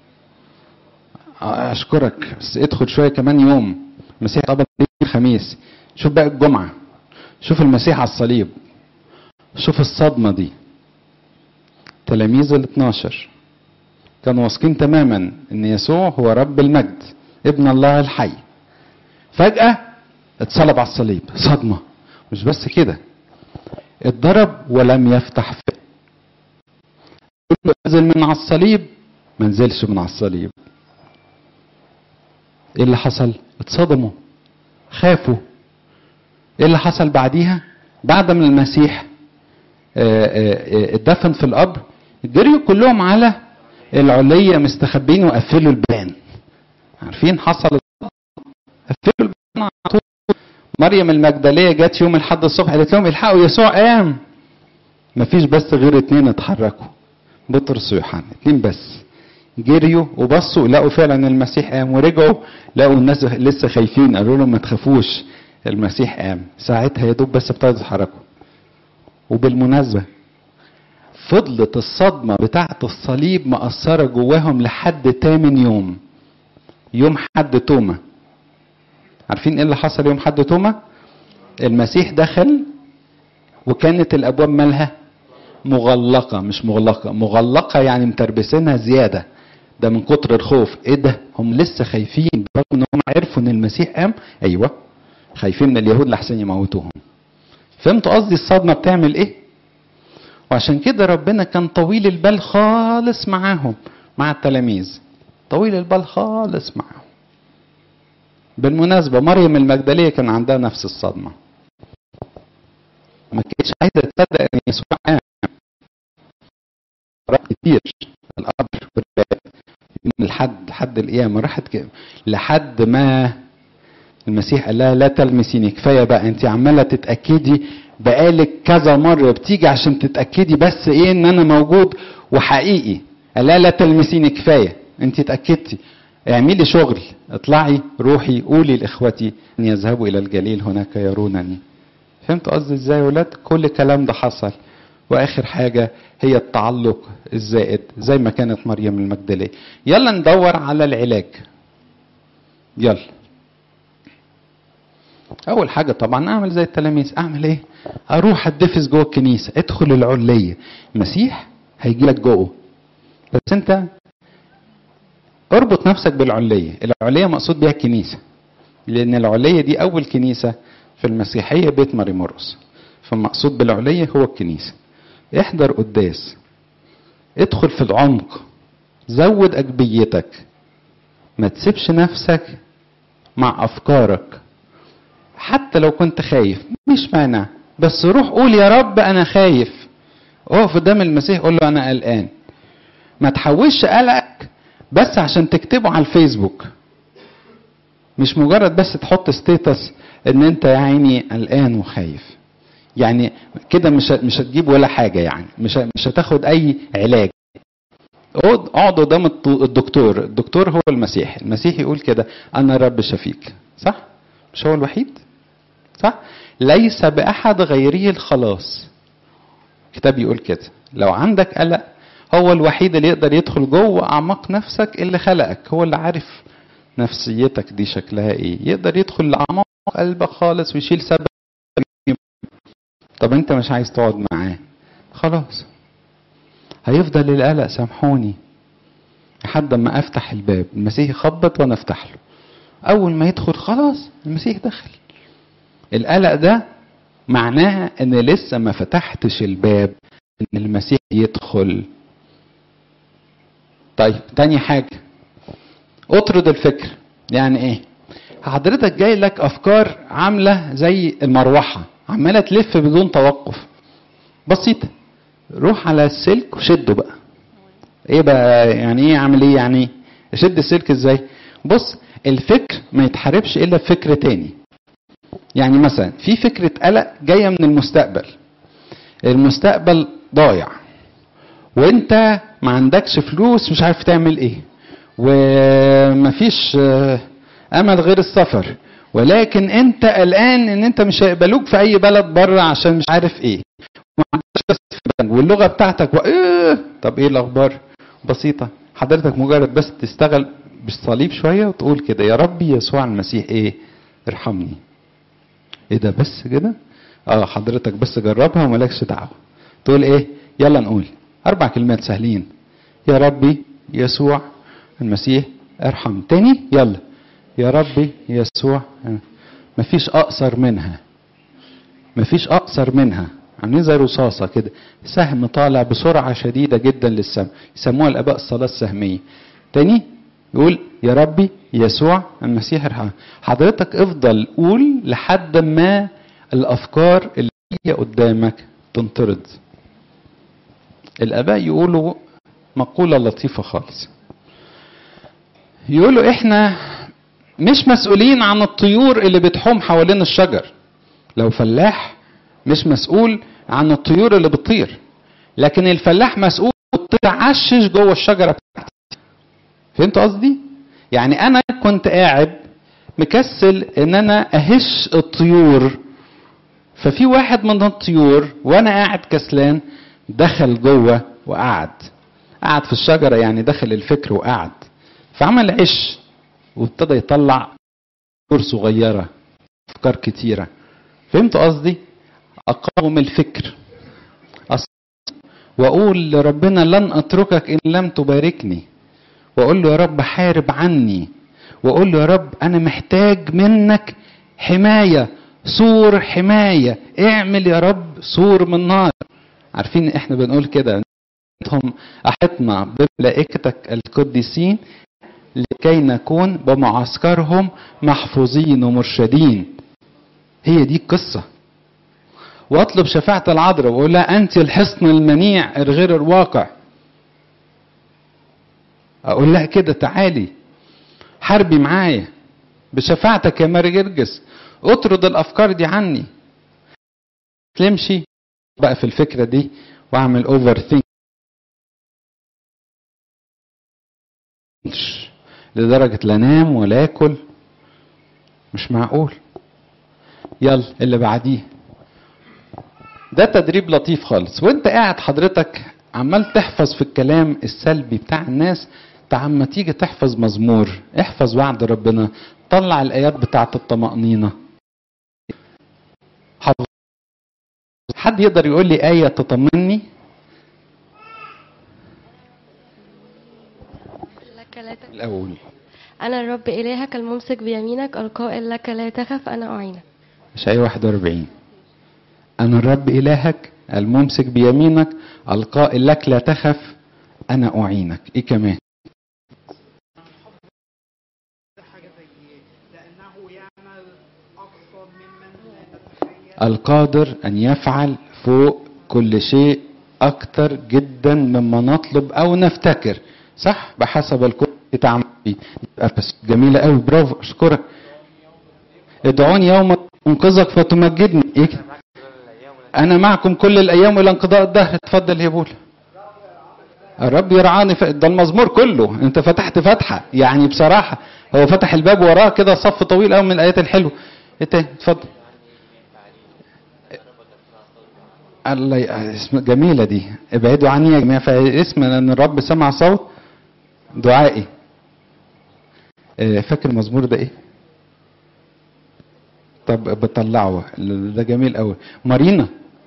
أشكرك بس ادخل شوية كمان يوم المسيح طبعا الخميس شوف بقى الجمعة شوف المسيح على الصليب شوف الصدمة دي تلاميذ ال 12 كانوا واثقين تماما ان يسوع هو رب المجد ابن الله الحي فجأة اتصلب على الصليب صدمة مش بس كده اتضرب ولم يفتح فيه نزل من على الصليب ما نزلش من على الصليب ايه اللي حصل اتصدموا خافوا ايه اللي حصل بعديها بعد ما المسيح اتدفن في القبر جريوا كلهم على العلية مستخبين وقفلوا البان عارفين حصل قفلوا البان على طول مريم المجدلية جت يوم الحد الصبح قالت لهم الحقوا يسوع قام مفيش بس غير اتنين اتحركوا بطرس ويوحنا اتنين بس جريوا وبصوا لقوا فعلا المسيح قام ورجعوا لقوا الناس لسه خايفين قالوا لهم ما تخافوش المسيح قام ساعتها يا دوب بس ابتدوا يتحركوا وبالمناسبة فضلت الصدمة بتاعة الصليب مأثرة جواهم لحد تامن يوم يوم حد توما عارفين ايه اللي حصل يوم حد توما المسيح دخل وكانت الابواب مالها مغلقة مش مغلقة مغلقة يعني متربسينها زيادة ده من كتر الخوف ايه ده هم لسه خايفين برغم ان هم عرفوا ان المسيح قام ايوه خايفين من اليهود لحسن يموتوهم فهمتوا قصدي الصدمة بتعمل ايه وعشان كده ربنا كان طويل البال خالص معاهم مع التلاميذ طويل البال خالص معاهم بالمناسبة مريم المجدلية كان عندها نفس الصدمة ما كانتش عايزة تصدق ان يسوع قام راح كتير القبر من لحد لحد القيامة راحت كده لحد ما المسيح قال لها لا تلمسيني كفاية بقى انت عمالة تتأكدي بقالك كذا مرة بتيجي عشان تتأكدي بس ايه ان انا موجود وحقيقي قال لها لا تلمسيني كفاية انت اتأكدتي اعملي شغل اطلعي روحي قولي لاخوتي ان يذهبوا الى الجليل هناك يرونني فهمت قصدي ازاي يا ولاد كل الكلام ده حصل واخر حاجة هي التعلق الزائد زي ما كانت مريم المجدلية يلا ندور على العلاج يلا اول حاجة طبعا اعمل زي التلاميذ اعمل ايه اروح اتدفس جوه الكنيسة ادخل العلية مسيح هيجي لك جوه بس انت اربط نفسك بالعلية العلية مقصود بها الكنيسة لان العلية دي اول كنيسة في المسيحية بيت ماري مرقس فالمقصود بالعلية هو الكنيسة احضر قداس ادخل في العمق زود أجبيتك ما تسيبش نفسك مع أفكارك حتى لو كنت خايف مش مانع بس روح قول يا رب أنا خايف اقف قدام المسيح قول له أنا قلقان ما تحولش قلقك بس عشان تكتبه على الفيسبوك مش مجرد بس تحط ستيتس ان انت يا عيني قلقان وخايف يعني كده مش مش هتجيب ولا حاجه يعني مش مش هتاخد اي علاج اقعد اقعد قدام الدكتور الدكتور هو المسيح المسيح يقول كده انا رب شفيك صح مش هو الوحيد صح ليس باحد غيره الخلاص الكتاب يقول كده لو عندك قلق هو الوحيد اللي يقدر يدخل جوه اعماق نفسك اللي خلقك هو اللي عارف نفسيتك دي شكلها ايه يقدر يدخل لاعماق قلبك خالص ويشيل سبب طب انت مش عايز تقعد معاه خلاص هيفضل القلق سامحوني لحد ما افتح الباب المسيح يخبط وانا افتح له اول ما يدخل خلاص المسيح دخل القلق ده معناها ان لسه ما فتحتش الباب ان المسيح يدخل طيب تاني حاجة اطرد الفكر يعني ايه حضرتك جاي لك افكار عاملة زي المروحة عمالة تلف بدون توقف بسيطة روح على السلك وشده بقى ايه بقى يعني ايه اعمل ايه يعني اشد السلك ازاي بص الفكر ما يتحاربش الا بفكر تاني يعني مثلا في فكرة قلق جاية من المستقبل المستقبل ضايع وانت ما عندكش فلوس مش عارف تعمل ايه ومفيش امل غير السفر ولكن انت قلقان ان انت مش هيقبلوك في اي بلد بره عشان مش عارف ايه واللغه بتاعتك وايه طب ايه الاخبار بسيطه حضرتك مجرد بس تشتغل بالصليب شويه وتقول كده يا ربي يسوع المسيح ايه ارحمني ايه ده بس كده اه حضرتك بس جربها ومالكش دعوه تقول ايه يلا نقول اربع كلمات سهلين يا ربي يسوع المسيح ارحم تاني يلا يا ربي يسوع مفيش اقصر منها مفيش اقصر منها عاملين زي رصاصة كده سهم طالع بسرعة شديدة جدا للسماء يسموها الآباء الصلاة السهمية تاني يقول يا ربي يسوع المسيح ارحم حضرتك افضل قول لحد ما الأفكار اللي هي قدامك تنطرد الآباء يقولوا مقولة لطيفة خالص يقولوا احنا مش مسؤولين عن الطيور اللي بتحوم حوالين الشجر لو فلاح مش مسؤول عن الطيور اللي بتطير لكن الفلاح مسؤول تعشش جوه الشجره بتاعتي فهمت قصدي يعني انا كنت قاعد مكسل ان انا اهش الطيور ففي واحد من الطيور وانا قاعد كسلان دخل جوه وقعد قعد في الشجره يعني دخل الفكر وقعد فعمل عش وابتدى يطلع افكار صغيره افكار كتيره فهمت قصدي اقاوم الفكر واقول لربنا لن اتركك ان لم تباركني واقول له يا رب حارب عني واقول له يا رب انا محتاج منك حمايه سور حمايه اعمل يا رب سور من نار عارفين احنا بنقول كده هم احطنا بملائكتك القديسين لكي نكون بمعسكرهم محفوظين ومرشدين هي دي القصه واطلب شفاعة العذراء واقول لها انت الحصن المنيع غير الواقع اقول لها كده تعالي حاربي معايا بشفاعتك يا ماري جرجس اطرد الافكار دي عني تمشي بقى في الفكرة دي واعمل اوفر ثينك لدرجة لا انام ولا اكل مش معقول يلا اللي بعديه ده تدريب لطيف خالص وانت قاعد حضرتك عمال تحفظ في الكلام السلبي بتاع الناس تعم تيجي تحفظ مزمور احفظ وعد ربنا طلع الايات بتاعه الطمأنينة حد يقدر يقول لي آية تطمني لك لا تخف الأول أنا الرب إلهك الممسك بيمينك القائل لك لا تخف أنا أعينك شيء 41 أنا الرب إلهك الممسك بيمينك القائل لك لا تخف أنا أعينك إيه كمان القادر أن يفعل فوق كل شيء أكتر جدا مما نطلب أو نفتكر صح بحسب الكل تعمل فيه يبقى بس جميلة قوي برافو أشكرك ادعوني يوم انقذك فتمجدني إيه كده؟ انا معكم كل الايام الى انقضاء الدهر اتفضل يا بولا الرب يرعاني ف... ده المزمور كله انت فتحت فتحه يعني بصراحه هو فتح الباب وراه كده صف طويل قوي من الايات الحلوه ايه تاني اتفضل الله ي- اسم جميلة دي ابعدوا عني يا جماعة فاسم ان الرب سمع صوت دعائي آه، فاكر المزمور ده ايه طب بطلعه ده جميل قوي مارينا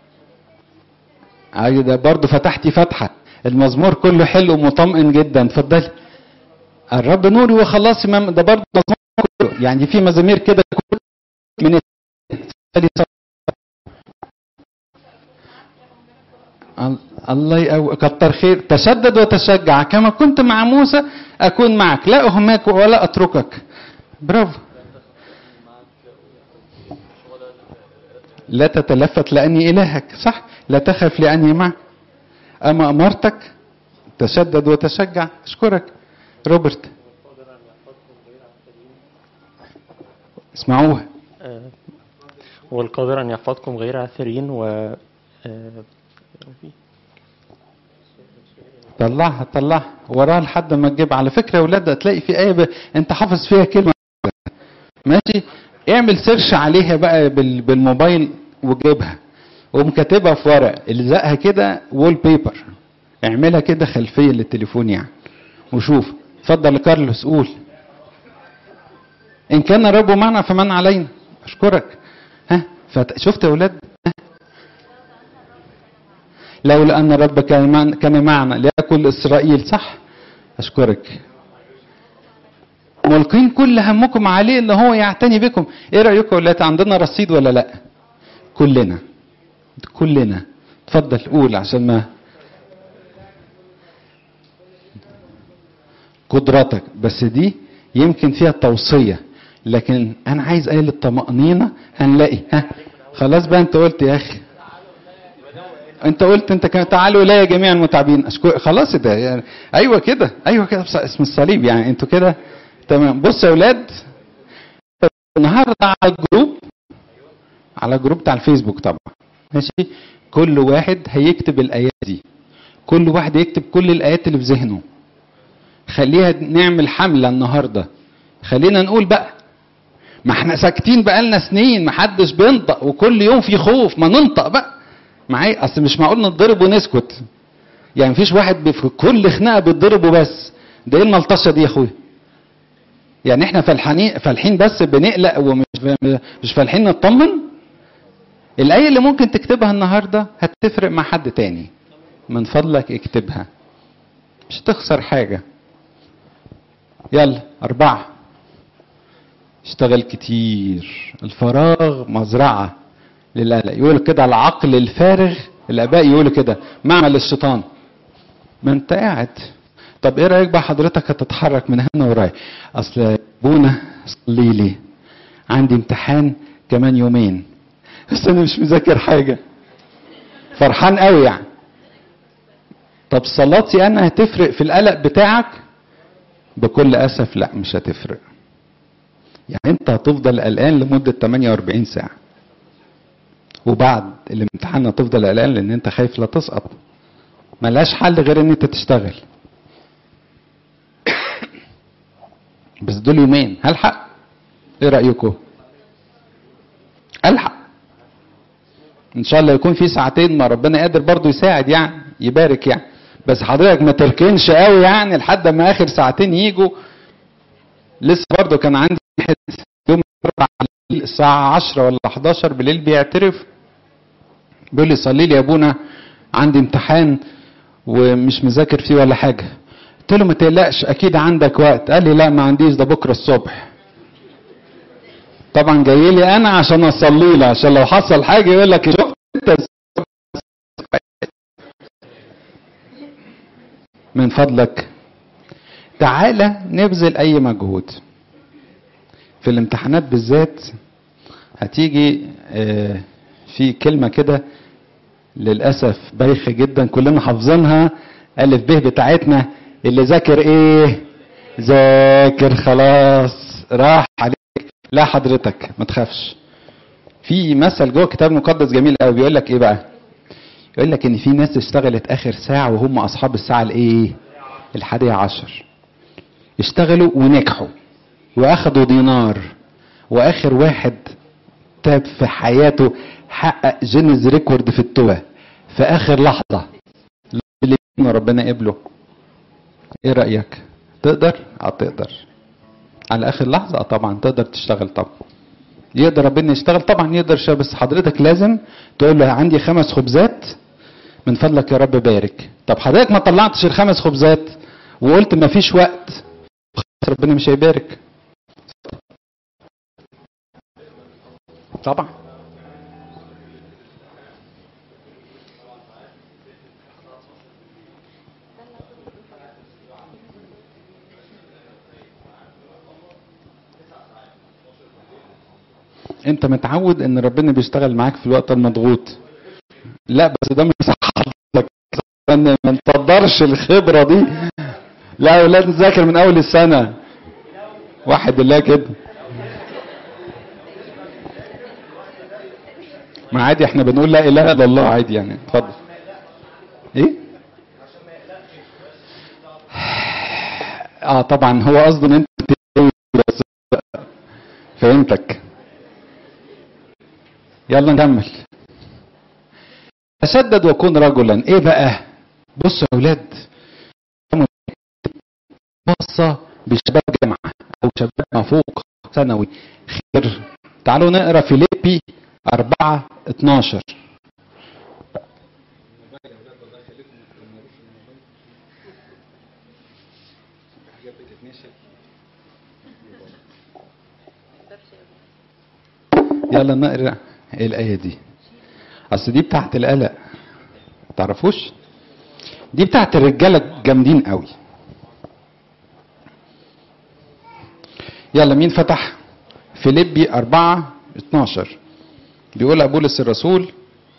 عايز ده برضو فتحتي فتحة المزمور كله حلو ومطمئن جدا اتفضلي الرب نوري وخلاص إمام ده برضو مزمور كله يعني في مزامير كده كل من اتفضلي ال- الله يقوي كتر خير تشدد وتشجع كما كنت مع موسى اكون معك لا اهمك ولا اتركك برافو لا تتلفت لاني الهك صح لا تخف لاني معك اما امرتك تشدد وتشجع اشكرك روبرت اسمعوها آه، والقادر أن يحفظكم غير عاثرين و آه، طلعها طلعها وراها لحد ما تجيب على فكره يا ولاد هتلاقي في ايه ب... انت حافظ فيها كلمه ماشي اعمل سيرش عليها بقى بال... بالموبايل وجيبها وقوم كاتبها في ورق الزقها كده وول بيبر اعملها كده خلفيه للتليفون يعني وشوف اتفضل يا كارلوس قول ان كان الرب معنا فمن علينا اشكرك ها فت... شفت يا ولاد لولا ان الرب كان معنا, كان معنا ليأكل اسرائيل صح اشكرك ملقين كل همكم عليه ان هو يعتني بكم ايه رايكم يا ولاد عندنا رصيد ولا لا كلنا كلنا اتفضل قول عشان ما قدرتك بس دي يمكن فيها توصية لكن انا عايز ايه الطمأنينة هنلاقي ها خلاص بقى انت قلت يا اخي انت قلت انت كان تعالوا الي جميع المتعبين اشكر خلاص ده يعني ايوه كده ايوه كده بس- اسم الصليب يعني انتوا كده تمام بصوا يا اولاد النهارده على الجروب على الجروب بتاع الفيسبوك طبعا ماشي كل واحد هيكتب الايات دي كل واحد يكتب كل الايات اللي في ذهنه خليها نعمل حمله النهارده خلينا نقول بقى ما احنا ساكتين بقالنا سنين ما حدش بينطق وكل يوم في خوف ما ننطق بقى معايا اصل مش معقول نتضرب ونسكت يعني مفيش واحد بي- في كل خناقه بيتضرب وبس ده ايه الملطشه دي يا اخويا يعني احنا فالحين فالحين بس بنقلق ومش مش فالحين نطمن الايه اللي ممكن تكتبها النهارده هتفرق مع حد تاني من فضلك اكتبها مش هتخسر حاجه يلا اربعه اشتغل كتير الفراغ مزرعه للقلق يقول كده العقل الفارغ الاباء يقولوا كده معمل الشيطان ما انت قاعد طب ايه رايك بقى حضرتك هتتحرك من هنا ورايح اصل ابونا صلي لي عندي امتحان كمان يومين بس انا مش مذاكر حاجه فرحان قوي يعني طب صلاتي انا هتفرق في القلق بتاعك بكل اسف لا مش هتفرق يعني انت هتفضل قلقان لمده 48 ساعه وبعد الامتحان هتفضل قلقان لان انت خايف لا تسقط ملهاش حل غير ان انت تشتغل بس دول يومين هلحق ايه رايكم الحق ان شاء الله يكون في ساعتين ما ربنا قادر برضو يساعد يعني يبارك يعني بس حضرتك ما تركنش قوي يعني لحد ما اخر ساعتين يجوا لسه برضو كان عندي واحد يوم الأربعاء الساعة 10 ولا 11 بالليل بيعترف بيقول لي صلي لي يا ابونا عندي امتحان ومش مذاكر فيه ولا حاجة قلت له ما تقلقش اكيد عندك وقت قال لي لا ما عنديش ده بكرة الصبح طبعا جاي لي انا عشان اصلي له عشان لو حصل حاجة يقول لك شفت انت من فضلك تعالى نبذل اي مجهود في الامتحانات بالذات هتيجي آه، في كلمة كده للأسف بايخة جدا كلنا حافظينها ألف ب بتاعتنا اللي ذاكر إيه ذاكر خلاص راح عليك لا حضرتك ما تخافش في مثل جوه الكتاب المقدس جميل قوي بيقول لك ايه بقى يقول لك ان في ناس اشتغلت اخر ساعه وهم اصحاب الساعه الايه الحادية عشر اشتغلوا ونجحوا واخدوا دينار واخر واحد تاب في حياته حقق جينيز ريكورد في التوه في اخر لحظه اللي ربنا قبله ايه رايك تقدر اه تقدر على اخر لحظه اه طبعا تقدر تشتغل طبعا يقدر ربنا يشتغل طبعا يقدر يشتغل بس حضرتك لازم تقول له عندي خمس خبزات من فضلك يا رب بارك طب حضرتك ما طلعتش الخمس خبزات وقلت ما فيش وقت ربنا مش هيبارك طبعا انت متعود ان ربنا بيشتغل معاك في الوقت المضغوط لا بس ده مش صح حضرتك ما نصدرش الخبره دي لا اولاد نذاكر من اول السنه واحد الله كده ما عادي احنا بنقول لا اله الا الله عادي يعني اتفضل ايه اه طبعا هو قصده ان انت بس فهمتك يلا نكمل تشدد وكن رجلا ايه بقى بصوا يا اولاد خاصة بشباب جامعة او شباب ما فوق ثانوي خير تعالوا نقرا فيليبي 4 12 يلا نقرا الآية دي أصل دي بتاعت القلق تعرفوش دي بتاعت الرجالة الجامدين قوي يلا مين فتح فيليبي 4 12 بيقول بولس الرسول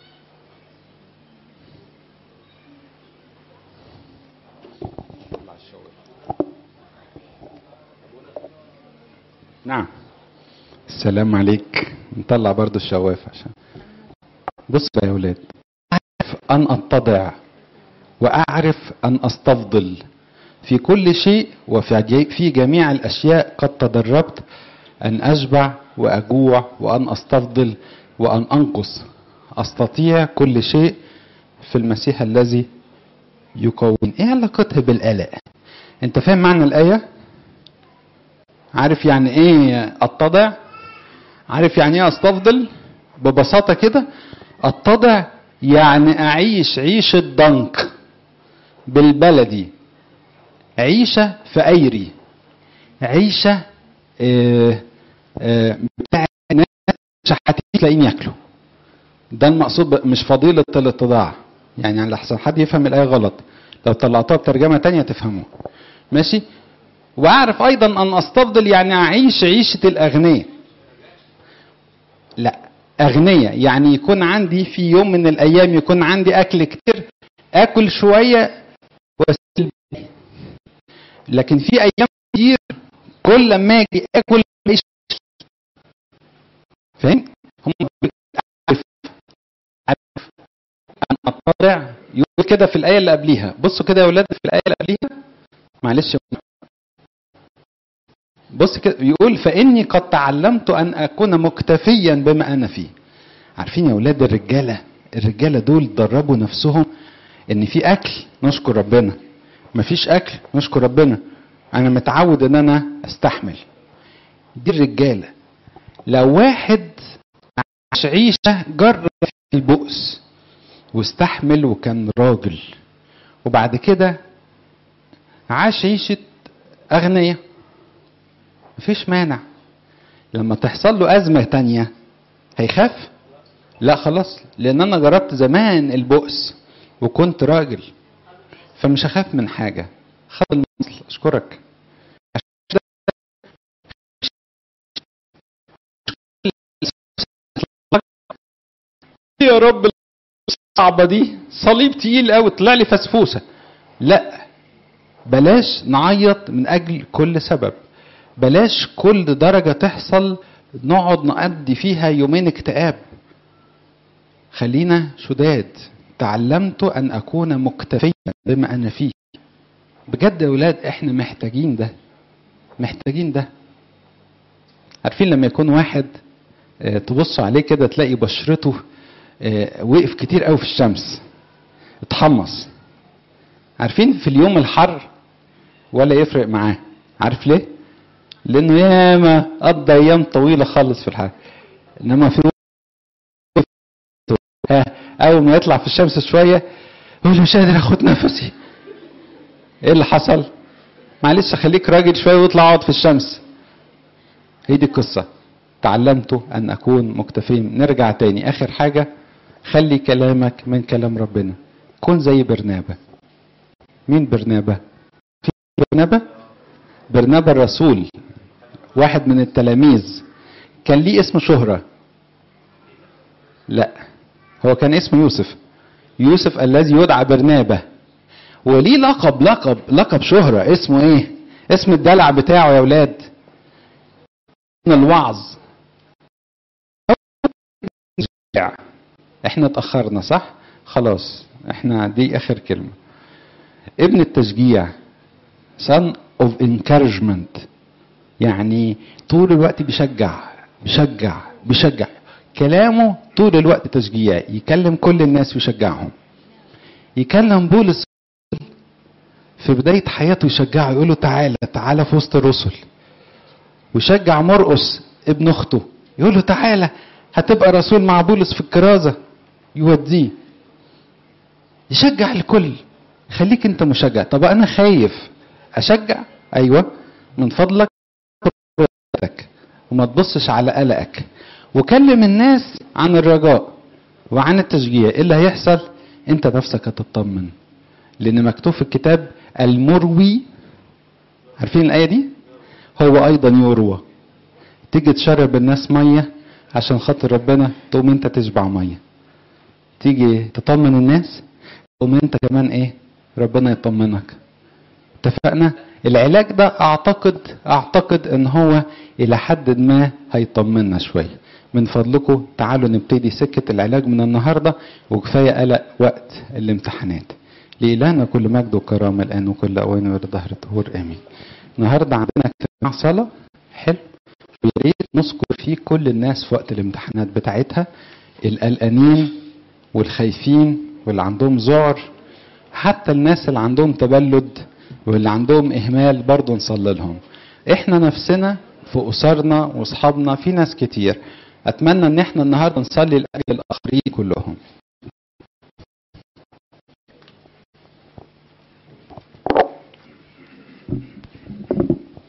نعم السلام عليك نطلع برضو الشواف عشان بص يا ولاد أعرف أن أتضع وأعرف أن أستفضل في كل شيء وفي في جميع الأشياء قد تدربت أن أشبع وأجوع وأن أستفضل وأن أنقص أستطيع كل شيء في المسيح الذي يقوم إيه علاقتها بالقلق أنت فاهم معنى الآية عارف يعني إيه أتضع عارف يعني ايه استفضل ببساطه كده اتضع يعني اعيش عيشه ضنك بالبلدي عيشه في ايري عيشه آه آه بتاع ناس شحاتين تلاقيهم ياكلوا ده المقصود مش فضيله الاتضاع يعني على احسن حد يفهم الايه غلط لو طلعتها بترجمه تانية تفهموها ماشي واعرف ايضا ان استفضل يعني اعيش عيشه الاغنياء لا أغنية يعني يكون عندي في يوم من الأيام يكون عندي أكل كتير آكل شوية وأسيب لكن في أيام كتير كل ما أجي آكل مش فاهم؟ هم عارف عارف أن أطلع يقول كده في الآية اللي قبليها بصوا كده يا ولاد في الآية اللي قبليها معلش بص كده يقول فاني قد تعلمت ان اكون مكتفيا بما انا فيه عارفين يا اولاد الرجاله الرجاله دول دربوا نفسهم ان في اكل نشكر ربنا مفيش اكل نشكر ربنا انا متعود ان انا استحمل دي الرجاله لو واحد عاش عيشه جرب البؤس واستحمل وكان راجل وبعد كده عاش عيشه اغنياء مفيش مانع لما تحصل له أزمة تانية هيخاف لا خلاص لأن أنا جربت زمان البؤس وكنت راجل فمش هخاف من حاجة خد المثل أشكرك يا رب الصعبة دي صليب تقيل قوي طلع لي فسفوسة لا بلاش نعيط من أجل كل سبب بلاش كل درجة تحصل نقعد نقضي فيها يومين اكتئاب خلينا شداد تعلمت أن أكون مكتفيا بما أنا فيه بجد يا ولاد احنا محتاجين ده محتاجين ده عارفين لما يكون واحد اه تبص عليه كده تلاقي بشرته اه وقف كتير قوي في الشمس اتحمص عارفين في اليوم الحر ولا يفرق معاه عارف ليه لانه ياما قضى ايام طويله خالص في الحر انما في ها اول ما يطلع في الشمس شويه يقول مش قادر اخد نفسي ايه اللي حصل معلش خليك راجل شويه واطلع اقعد في الشمس هي دي القصه تعلمت ان اكون مكتفين نرجع تاني اخر حاجه خلي كلامك من كلام ربنا كن زي برنابا مين برنابا في برنابا برنابا الرسول واحد من التلاميذ كان ليه اسم شهرة لا هو كان اسمه يوسف يوسف الذي يدعى برنابا وليه لقب لقب لقب شهرة اسمه ايه اسم الدلع بتاعه يا ولاد الوعظ احنا اتأخرنا صح خلاص احنا دي اخر كلمة ابن التشجيع son of encouragement يعني طول الوقت بيشجع بيشجع بيشجع كلامه طول الوقت تشجيع يكلم كل الناس ويشجعهم يكلم بولس في بداية حياته يشجعه يقول له تعالى تعالى في وسط الرسل ويشجع مرقس ابن اخته يقول له تعالى هتبقى رسول مع بولس في الكرازة يوديه يشجع الكل خليك انت مشجع طب انا خايف اشجع ايوه من فضلك وما تبصش على قلقك وكلم الناس عن الرجاء وعن التشجيع ايه اللي هيحصل انت نفسك هتطمن لان مكتوب في الكتاب المروي عارفين الايه دي هو ايضا يروى تيجي تشرب الناس ميه عشان خاطر ربنا تقوم انت تشبع ميه تيجي تطمن الناس تقوم انت كمان ايه ربنا يطمنك اتفقنا العلاج ده اعتقد اعتقد ان هو الى حد ما هيطمنا شويه من فضلكم تعالوا نبتدي سكه العلاج من النهارده وكفايه قلق وقت الامتحانات لإلهنا كل مجد وكرامه الان وكل اوان ويرد ظهر الطهور امين النهارده عندنا اجتماع صلاه حلو ويا ريت نذكر فيه كل الناس في وقت الامتحانات بتاعتها القلقانين والخايفين واللي عندهم ذعر حتى الناس اللي عندهم تبلد واللي عندهم اهمال برضه نصلي لهم احنا نفسنا في اسرنا واصحابنا في ناس كتير اتمنى ان احنا النهارده نصلي لاجل الاخرين كلهم